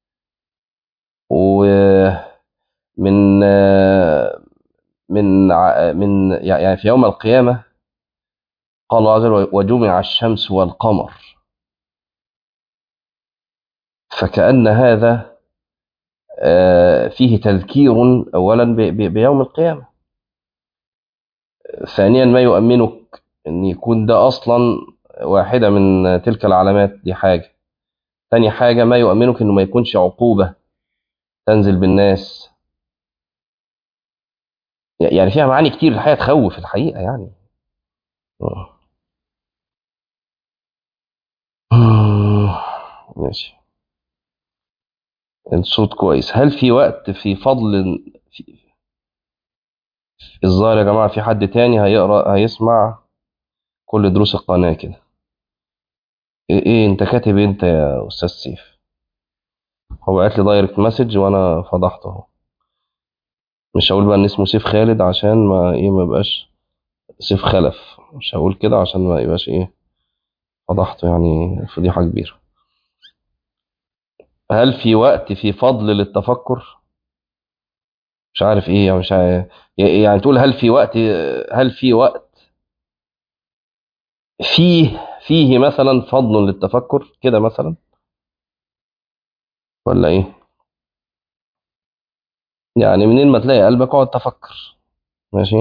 ومن آه، من ع- من يعني في يوم القيامه قال الله عز وجل وجمع الشمس والقمر فكأن هذا آه، فيه تذكير أولا ب- ب- بيوم القيامة ثانيا ما يؤمنك أن يكون ده أصلا واحدة من تلك العلامات دي حاجة ثاني حاجة ما يؤمنك أنه ما يكونش عقوبة تنزل بالناس يعني فيها معاني كتير الحقيقة تخوف الحقيقة يعني ماشي الصوت كويس هل في وقت في فضل في الظاهر يا جماعة في حد تاني هيقرأ هيسمع كل دروس القناة كده ايه, إيه انت كاتب إيه انت يا استاذ سيف هو قالت لي دايركت مسج وانا فضحته اهو مش هقول بقى ان اسمه سيف خالد عشان ما ايه ما يبقاش سيف خلف مش هقول كده عشان ما يبقاش ايه فضحته يعني فضيحة كبيرة هل في وقت في فضل للتفكر مش عارف ايه يعني مش عارف يعني تقول هل في وقت هل في وقت فيه فيه مثلا فضل للتفكر كده مثلا ولا ايه يعني منين ما تلاقي قلبك اقعد تفكر ماشي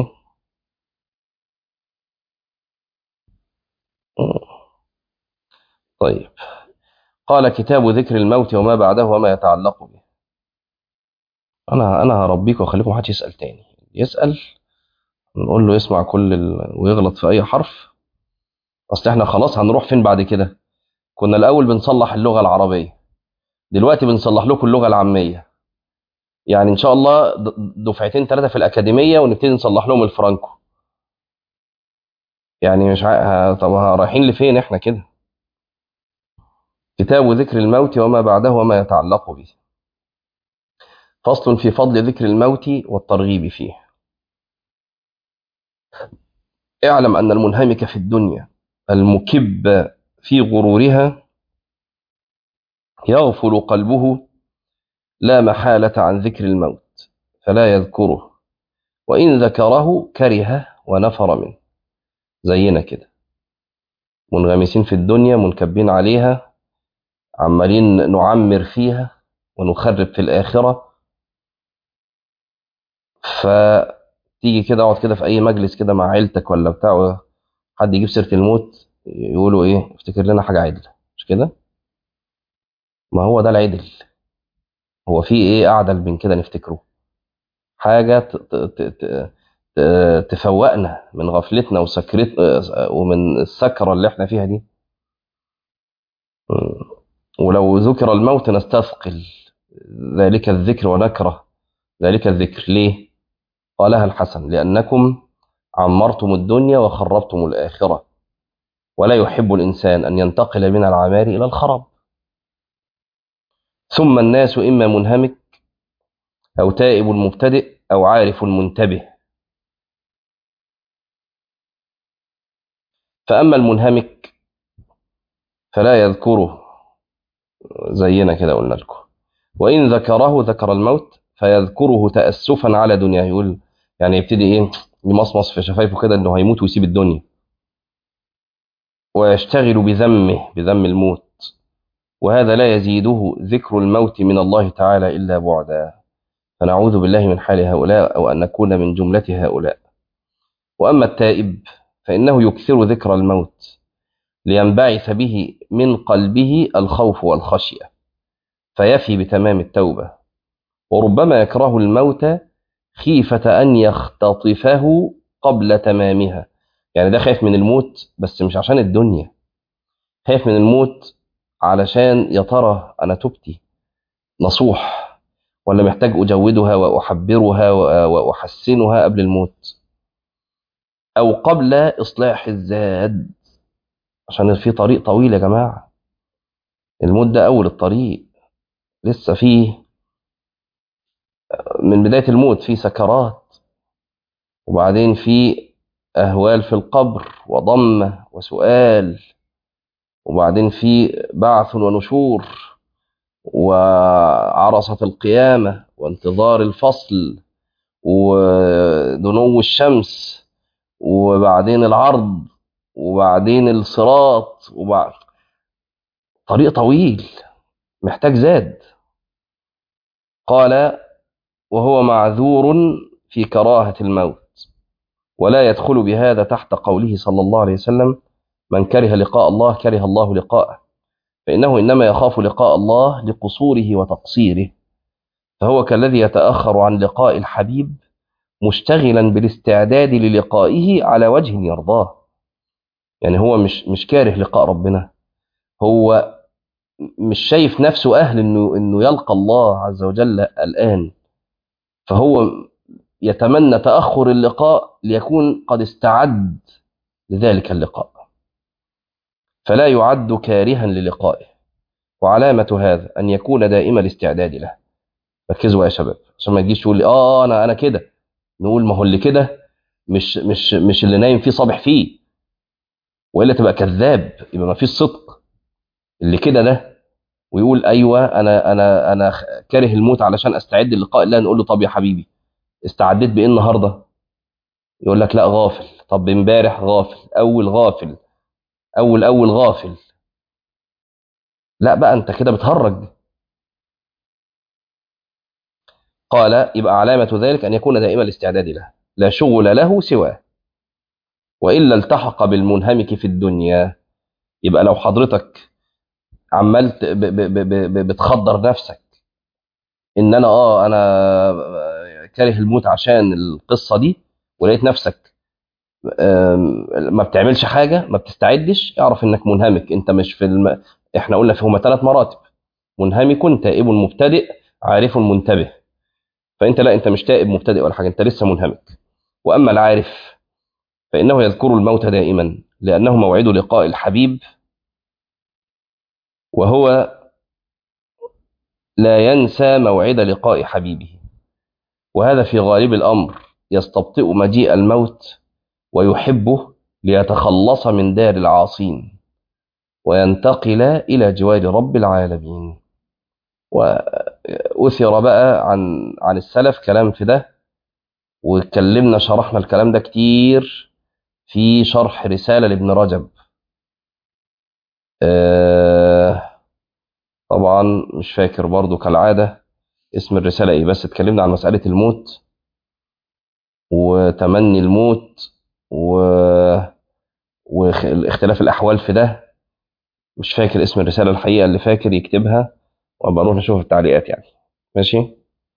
طيب قال كتاب ذكر الموت وما بعده وما يتعلق به انا انا هربيك واخليكم محدش يسال تاني يسال نقول له يسمع كل ال... ويغلط في اي حرف اصل احنا خلاص هنروح فين بعد كده كنا الاول بنصلح اللغه العربيه دلوقتي بنصلح لكم اللغه العاميه يعني ان شاء الله د- دفعتين ثلاثه في الاكاديميه ونبتدي نصلح لهم الفرانكو يعني مش ع... طب رايحين لفين احنا كده كتاب ذكر الموت وما بعده وما يتعلق به فصل في فضل ذكر الموت والترغيب فيه اعلم أن المنهمك في الدنيا المكب في غرورها يغفل قلبه لا محالة عن ذكر الموت فلا يذكره وإن ذكره كره ونفر منه زينا كده منغمسين في الدنيا منكبين عليها عمالين نعمر فيها ونخرب في الآخرة فتيجي كده اقعد كده في أي مجلس كده مع عيلتك ولا بتاع حد يجيب سيرة الموت يقولوا إيه افتكر لنا حاجة عدلة مش كده ما هو ده العدل هو في إيه أعدل من كده نفتكره حاجة ت- ت- ت- ت- ت- تفوقنا من غفلتنا وسكرت ومن السكرة اللي احنا فيها دي ولو ذكر الموت نستثقل ذلك الذكر ونكره ذلك الذكر ليه قالها الحسن لأنكم عمرتم الدنيا وخربتم الآخرة ولا يحب الإنسان أن ينتقل من العمار إلى الخراب ثم الناس إما منهمك أو تائب مبتدئ أو عارف منتبه فأما المنهمك فلا يذكره زينا كده قلنا لكم وإن ذكره ذكر الموت فيذكره تأسفا على دنياه يقول يعني يبتدي إيه يمصمص في شفايفه كده إنه هيموت ويسيب الدنيا ويشتغل بذمه بذم الموت وهذا لا يزيده ذكر الموت من الله تعالى إلا بعدا فنعوذ بالله من حال هؤلاء أو أن نكون من جملة هؤلاء وأما التائب فإنه يكثر ذكر الموت لينبعث به من قلبه الخوف والخشية فيفي بتمام التوبة وربما يكره الموت خيفة أن يختطفه قبل تمامها يعني ده خايف من الموت بس مش عشان الدنيا خايف من الموت علشان يا ترى انا تبتي نصوح ولا محتاج اجودها واحبرها واحسنها قبل الموت او قبل اصلاح الزاد عشان في طريق طويل يا جماعه الموت ده اول الطريق لسه فيه من بدايه الموت في سكرات وبعدين في اهوال في القبر وضمه وسؤال وبعدين في بعث ونشور وعرصة القيامة وانتظار الفصل ودنو الشمس وبعدين العرض وبعدين الصراط وبعد طريق طويل محتاج زاد قال وهو معذور في كراهة الموت ولا يدخل بهذا تحت قوله صلى الله عليه وسلم من كره لقاء الله كره الله لقاءه فإنه إنما يخاف لقاء الله لقصوره وتقصيره فهو كالذي يتأخر عن لقاء الحبيب مشتغلا بالاستعداد للقائه على وجه يرضاه يعني هو مش مش كاره لقاء ربنا هو مش شايف نفسه أهل إنه إنه يلقى الله عز وجل الآن فهو يتمنى تأخر اللقاء ليكون قد استعد لذلك اللقاء فلا يعد كارها للقائه وعلامة هذا أن يكون دائم الاستعداد له ركزوا يا شباب عشان ما تجيش تقول لي اه انا انا كده نقول ما هو اللي كده مش مش مش اللي نايم فيه صابح فيه والا تبقى كذاب يبقى ما فيش صدق اللي كده ده ويقول ايوه انا انا انا كاره الموت علشان استعد للقاء الله نقول له طب يا حبيبي استعديت بايه النهارده يقول لك لا غافل طب امبارح غافل اول غافل اول اول غافل لا بقى انت كده بتهرج قال يبقى علامة ذلك أن يكون دائما الاستعداد له لا شغل له سواه وإلا التحق بالمنهمك في الدنيا يبقى لو حضرتك عمال بتخدر نفسك ان انا اه انا كاره الموت عشان القصه دي ولقيت نفسك ما بتعملش حاجه ما بتستعدش اعرف انك منهمك انت مش في الم... احنا قلنا فيهما ثلاث مراتب منهمك تائب مبتدئ عارف منتبه فانت لا انت مش تائب مبتدئ ولا حاجه انت لسه منهمك واما العارف فانه يذكر الموت دائما لانه موعد لقاء الحبيب وهو لا ينسى موعد لقاء حبيبه وهذا في غالب الامر يستبطئ مجيء الموت ويحبه ليتخلص من دار العاصين وينتقل الى جوار رب العالمين وأثر بقى عن عن السلف كلام في ده واتكلمنا شرحنا الكلام ده كتير في شرح رسالة لابن رجب آه طبعا مش فاكر برضو كالعادة اسم الرسالة ايه بس اتكلمنا عن مسألة الموت وتمني الموت و... واختلاف الأحوال في ده مش فاكر اسم الرسالة الحقيقة اللي فاكر يكتبها وابقى نروح نشوف التعليقات يعني ماشي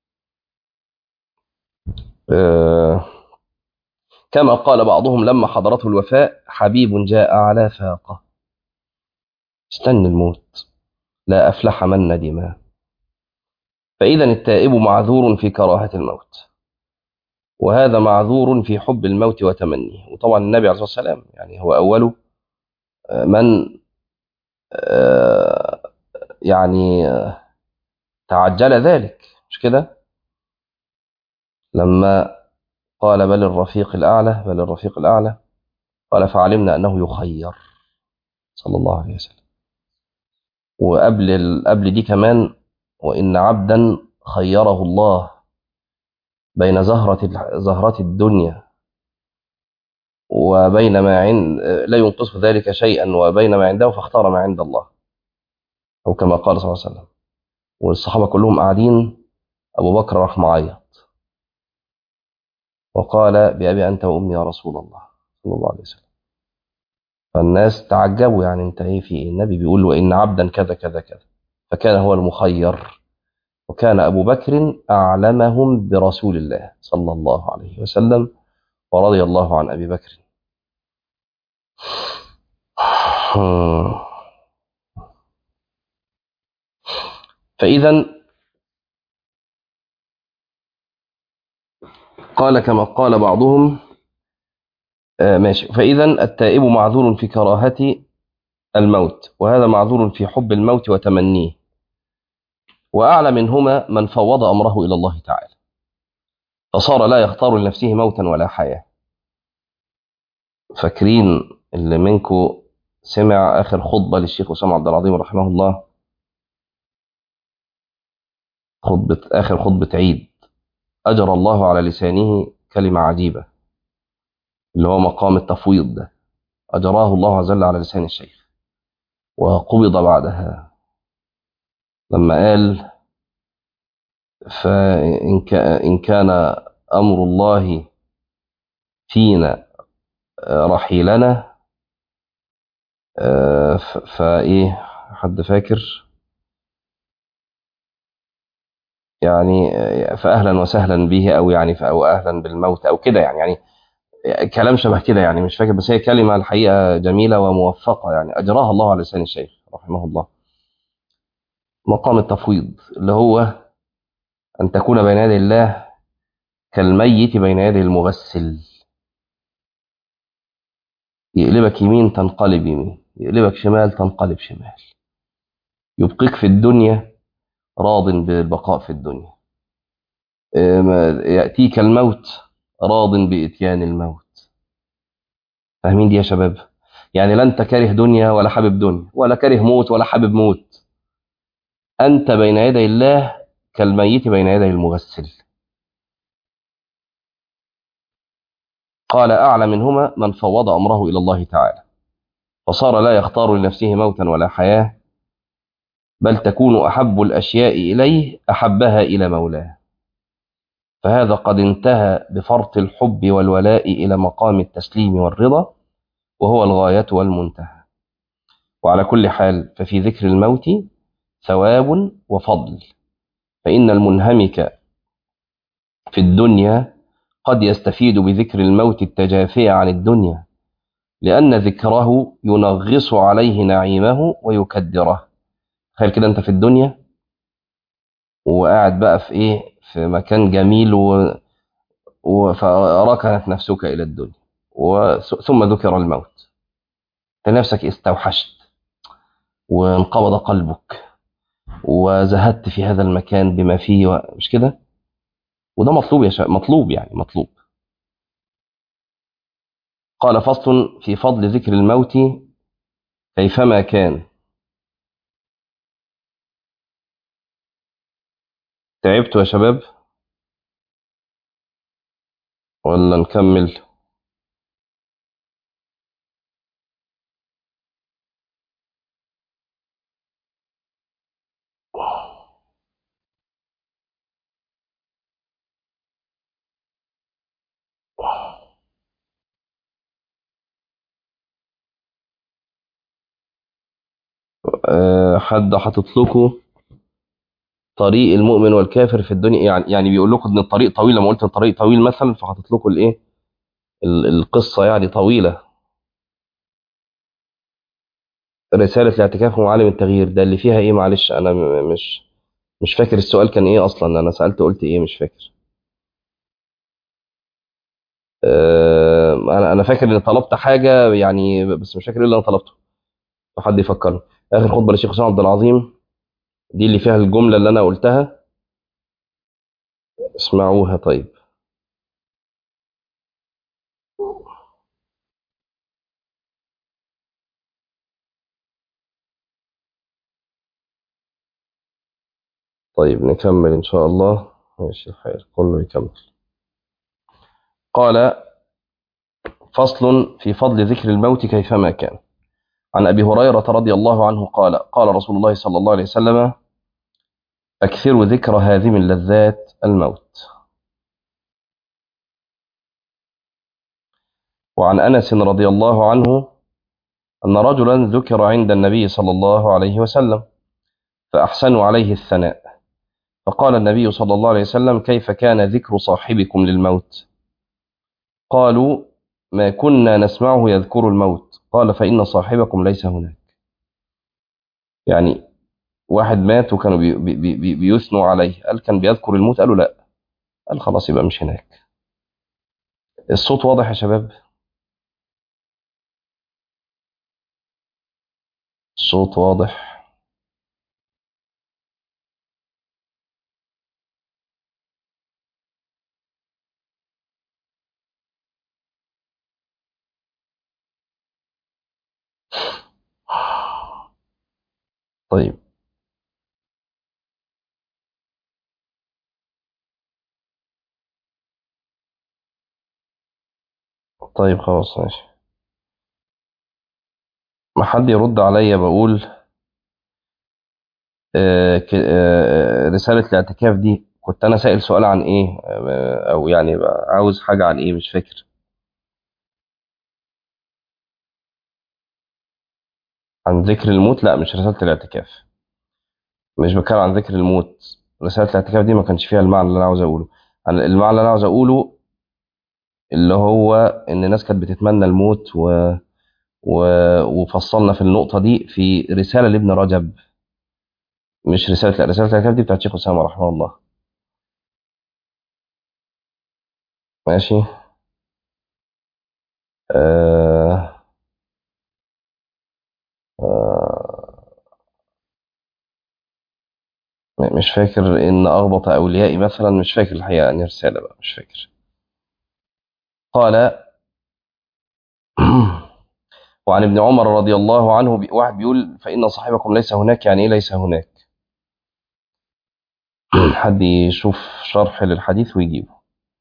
آه كما قال بعضهم لما حضرته الوفاء حبيب جاء على فاقة استنى الموت لا أفلح من ندما فإذا التائب معذور في كراهة الموت وهذا معذور في حب الموت وتمنيه وطبعا النبي عليه الصلاة والسلام يعني هو أول من آه يعني تعجل ذلك مش كده لما قال بل الرفيق الأعلى بل الرفيق الأعلى قال فعلمنا أنه يخير صلى الله عليه وسلم وقبل قبل دي كمان وإن عبدا خيره الله بين زهرة زهرة الدنيا وبين ما عند لا ينقص ذلك شيئا وبين ما عنده فاختار ما عند الله أو كما قال صلى الله عليه وسلم والصحابة كلهم قاعدين أبو بكر راح معيط وقال بأبي أنت وأمي يا رسول الله صلى الله عليه وسلم فالناس تعجبوا يعني أنت إيه في إيه النبي بيقول وإن عبدا كذا كذا كذا فكان هو المخير وكان أبو بكر أعلمهم برسول الله صلى الله عليه وسلم ورضي الله عن أبي بكر فإذا قال كما قال بعضهم آه ماشي فإذا التائب معذور في كراهة الموت وهذا معذور في حب الموت وتمنيه وأعلى منهما من فوض أمره إلى الله تعالى فصار لا يختار لنفسه موتا ولا حياة فاكرين اللي منكم سمع آخر خطبة للشيخ أسامة عبد العظيم رحمه الله خطبة آخر خطبة عيد أجرى الله على لسانه كلمة عجيبة اللي هو مقام التفويض ده أجراه الله عز وجل على لسان الشيخ وقبض بعدها لما قال فإن كان أمر الله فينا رحيلنا فإيه حد فاكر يعني فأهلا وسهلا به أو يعني أو أهلا بالموت أو كده يعني يعني كلام شبه كده يعني مش فاكر بس هي كلمة الحقيقة جميلة وموفقة يعني أجراها الله على لسان الشيخ رحمه الله مقام التفويض اللي هو أن تكون بين يدي الله كالميت بين يدي المغسل يقلبك يمين تنقلب يمين يقلبك شمال تنقلب شمال يبقيك في الدنيا راض بالبقاء في الدنيا يأتيك الموت راض بإتيان الموت فاهمين دي يا شباب يعني لا أنت كاره دنيا ولا حابب دنيا ولا كاره موت ولا حابب موت أنت بين يدي الله كالميت بين يدي المغسل قال أعلى منهما من فوض أمره إلى الله تعالى فصار لا يختار لنفسه موتا ولا حياة بل تكون أحب الأشياء إليه أحبها إلى مولاه فهذا قد انتهى بفرط الحب والولاء إلى مقام التسليم والرضا وهو الغاية والمنتهى وعلى كل حال ففي ذكر الموت ثواب وفضل فإن المنهمك في الدنيا قد يستفيد بذكر الموت التجافي عن الدنيا لأن ذكره ينغص عليه نعيمه ويكدره تخيل كده أنت في الدنيا وقاعد بقى في إيه في مكان جميل و... و... فركنت نفسك إلى الدنيا و... ثم ذكر الموت نفسك استوحشت وانقبض قلبك وزهدت في هذا المكان بما فيه و... مش كده وده مطلوب يا شباب مطلوب يعني مطلوب قال فصل في فضل ذكر الموت كيفما كان تعبتوا يا شباب ولا نكمل أه حد حاطط لكم طريق المؤمن والكافر في الدنيا يعني يعني بيقول لكم ان الطريق طويل لما قلت الطريق طويل مثلا فحاطط لكم الايه القصه يعني طويله رساله الاعتكاف ومعالم التغيير ده اللي فيها ايه معلش انا مش مش فاكر السؤال كان ايه اصلا انا سالت قلت ايه مش فاكر أه انا انا فاكر ان طلبت حاجه يعني بس مش فاكر ايه اللي انا طلبته حد يفكرني اخر خطبه للشيخ حسام عبد العظيم دي اللي فيها الجملة اللي أنا قلتها اسمعوها طيب طيب نكمل إن شاء الله ماشي خير كله يكمل قال فصل في فضل ذكر الموت كيفما كان عن أبي هريرة رضي الله عنه قال قال رسول الله صلى الله عليه وسلم أكثروا ذكر هذه من لذات الموت وعن أنس رضي الله عنه أن رجلا ذكر عند النبي صلى الله عليه وسلم فأحسنوا عليه الثناء فقال النبي صلى الله عليه وسلم كيف كان ذكر صاحبكم للموت قالوا ما كنا نسمعه يذكر الموت قال فإن صاحبكم ليس هناك يعني واحد مات وكانوا بي بي بي بيثنوا عليه قال كان بيذكر الموت قالوا لا قال خلاص يبقى مش هناك الصوت واضح يا شباب الصوت واضح طيب طيب خلاص ماشي ما حد يرد عليا بقول آه ك- آه رسالة الاعتكاف دي كنت أنا سائل سؤال عن إيه آه أو يعني بقى عاوز حاجة عن إيه مش فاكر عن ذكر الموت لا مش رسالة الاعتكاف مش بتكلم عن ذكر الموت رسالة الاعتكاف دي ما كانش فيها المعنى اللي أنا عاوز أقوله عن- المعنى اللي أنا عاوز أقوله اللي هو إن الناس كانت بتتمنى الموت و... و... وفصلنا في النقطة دي في رسالة لابن رجب مش رسالة لا رسالة الاعتكاف دي بتاعت شيخ أسامة رحمه الله ماشي آه... آه... م- مش فاكر إن أغبط أوليائي مثلا مش فاكر الحقيقة أني رسالة بقى مش فاكر قال وعن ابن عمر رضي الله عنه بي- واحد بيقول فإن صاحبكم ليس هناك يعني إيه ليس هناك حد يشوف شرح للحديث ويجيبه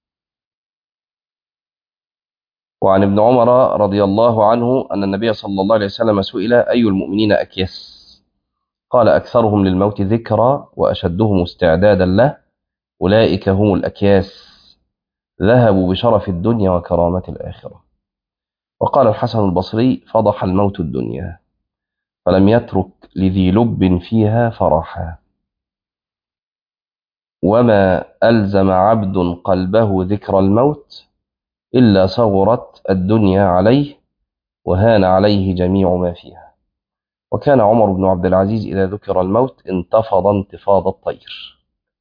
وعن ابن عمر رضي الله عنه أن النبي صلى الله عليه وسلم سئل أي المؤمنين أكيس قال أكثرهم للموت ذكرى وأشدهم استعدادا له أولئك هم الأكياس ذهبوا بشرف الدنيا وكرامة الآخرة وقال الحسن البصري فضح الموت الدنيا فلم يترك لذي لب فيها فرحا وما ألزم عبد قلبه ذكر الموت إلا صغرت الدنيا عليه وهان عليه جميع ما فيها وكان عمر بن عبد العزيز إذا ذكر الموت انتفض انتفاض الطير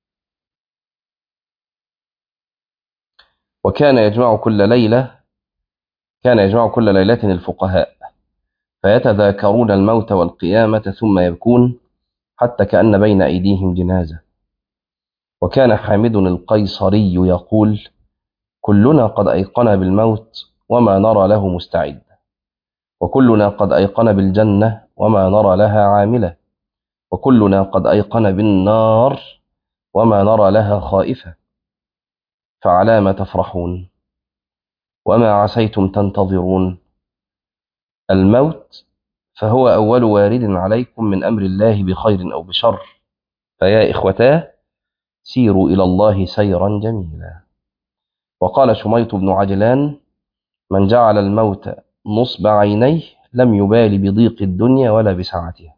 وكان يجمع كل ليلة كان يجمع كل ليلة الفقهاء فيتذاكرون الموت والقيامة ثم يبكون حتى كأن بين أيديهم جنازة وكان حامد القيصري يقول كلنا قد أيقن بالموت وما نرى له مستعد وكلنا قد أيقن بالجنة وما نرى لها عاملة وكلنا قد أيقن بالنار وما نرى لها خائفة فعلى ما تفرحون وما عسيتم تنتظرون الموت فهو أول وارد عليكم من أمر الله بخير أو بشر فيا إخوتاه سيروا إلى الله سيرا جميلا وقال شميط بن عجلان من جعل الموت نصب عينيه لم يبال بضيق الدنيا ولا بسعتها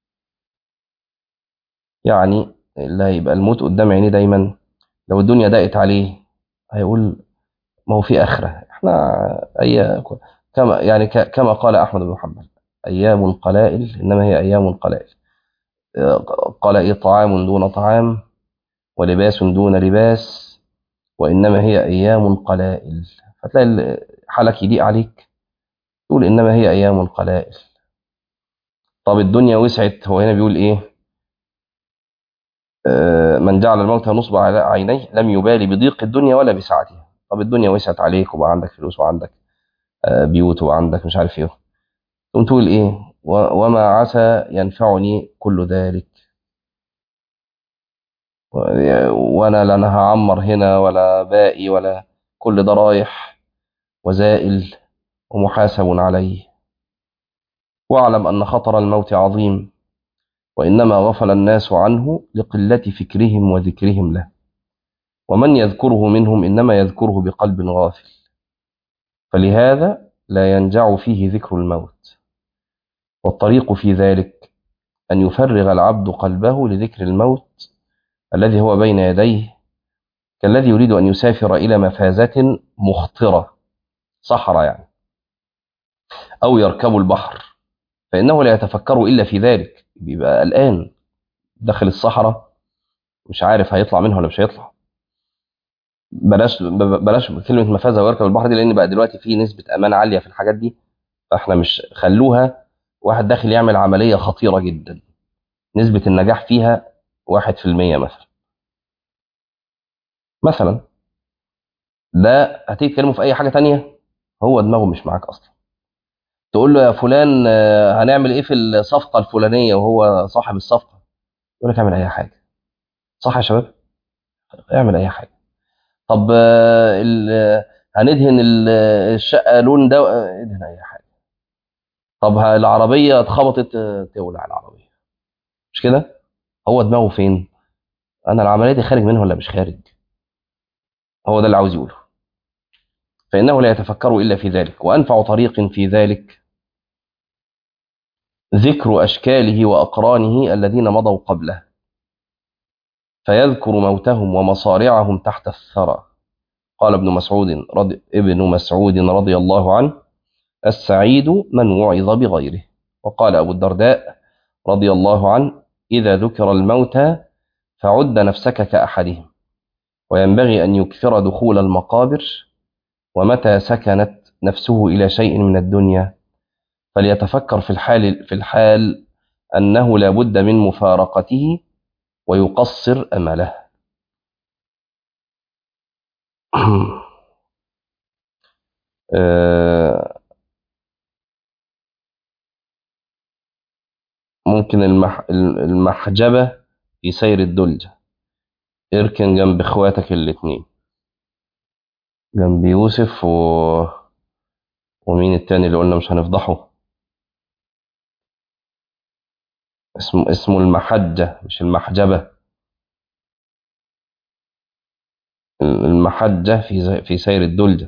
يعني لا يبقى الموت قدام عينيه دايما لو الدنيا ضاقت عليه هيقول ما هو في آخرة احنا أي كما يعني ك- كما قال أحمد بن حنبل أيام قلائل إنما هي أيام قلائل قال إيه طعام دون طعام ولباس دون لباس وإنما هي أيام قلائل فتلاقي ال- حالك يضيق عليك تقول إنما هي أيام قلائل طب الدنيا وسعت هو هنا بيقول إيه آه، من جعل الموت نصب على عينيه لم يبالي بضيق الدنيا ولا بسعتها طب الدنيا وسعت عليك وبقى عندك فلوس وعندك آه، بيوت وعندك مش عارف ايه تقوم تقول ايه و- وما عسى ينفعني كل ذلك و- وانا لا انا هعمر هنا ولا باقي ولا كل ده رايح وزائل ومحاسب عليه واعلم ان خطر الموت عظيم وانما غفل الناس عنه لقله فكرهم وذكرهم له ومن يذكره منهم انما يذكره بقلب غافل فلهذا لا ينجع فيه ذكر الموت والطريق في ذلك أن يفرغ العبد قلبه لذكر الموت الذي هو بين يديه كالذي يريد أن يسافر إلى مفازة مخطرة صحراء يعني أو يركبوا البحر فإنه لا يتفكر إلا في ذلك بيبقى قلقان داخل الصحراء مش عارف هيطلع منها ولا مش هيطلع بلاش بلاش كلمة مفازة ويركب البحر دي لأن بقى دلوقتي في نسبة أمان عالية في الحاجات دي فإحنا مش خلوها واحد داخل يعمل عملية خطيرة جدا نسبة النجاح فيها واحد في المية مثلا مثلا ده هتيجي تكلمه في أي حاجة تانية هو دماغه مش معاك أصلا تقول له يا فلان آه، هنعمل إيه في الصفقة الفلانية وهو صاحب الصفقة يقول لك اعمل أي حاجة صح يا شباب اعمل أي حاجة طب آه، ال- آه، هندهن ال- آه، الشقة لون ده آه، ادهن أي حاجة طب ه- العربية اتخبطت آه، تولع العربية مش كده هو دماغه فين أنا العملية دي خارج منها ولا مش خارج هو ده اللي عاوز يقوله فإنه لا يتفكر إلا في ذلك وأنفع طريق في ذلك ذكر أشكاله وأقرانه الذين مضوا قبله فيذكر موتهم ومصارعهم تحت الثرى قال ابن مسعود رضي ابن مسعود رضي الله عنه السعيد من وعظ بغيره وقال أبو الدرداء رضي الله عنه إذا ذكر الموتى فعد نفسك كأحدهم وينبغي أن يكثر دخول المقابر ومتى سكنت نفسه إلى شيء من الدنيا فليتفكر في الحال في الحال أنه لا بد من مفارقته ويقصر أمله آه، ممكن المح... المحجبة في سير الدلجة اركن جنب اخواتك الاتنين جنب يوسف و... ومين التاني اللي قلنا مش هنفضحه اسمه اسمه المحجة مش المحجبة المحجة في زي... في سير الدلجة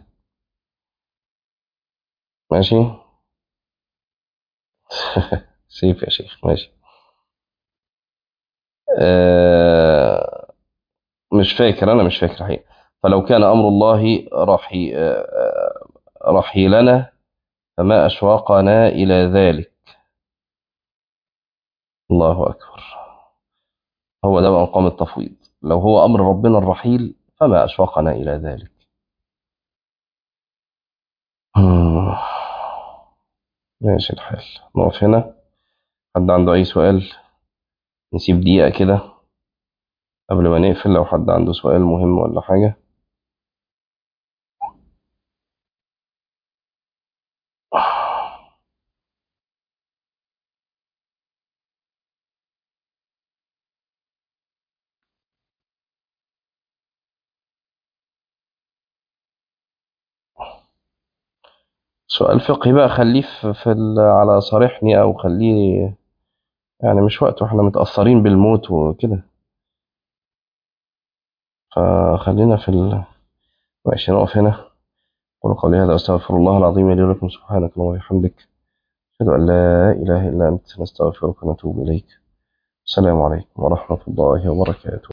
ماشي سيف يا شيخ ماشي آه... مش فاكر أنا مش فاكر حقيقة فلو كان أمر الله رحي... آه... رحيلنا فما أشواقنا إلى ذلك الله أكبر هو ده مقام التفويض لو هو أمر ربنا الرحيل فما أشواقنا إلى ذلك ماشي الحال نقف هنا حد عنده أي سؤال نسيب دقيقة كده قبل ما نقفل لو حد عنده سؤال مهم ولا حاجة سؤال فقهي بقى خليه في في ال- على صريحني أو خليه يعني مش وقته احنا متأثرين بالموت وكده فخلينا في ال... ماشي نقف هنا قول قولي هذا أستغفر الله العظيم لي ولكم سبحانك اللهم وبحمدك أشهد أن لا إله إلا أنت نستغفرك ونتوب إليك السلام عليكم ورحمة الله وبركاته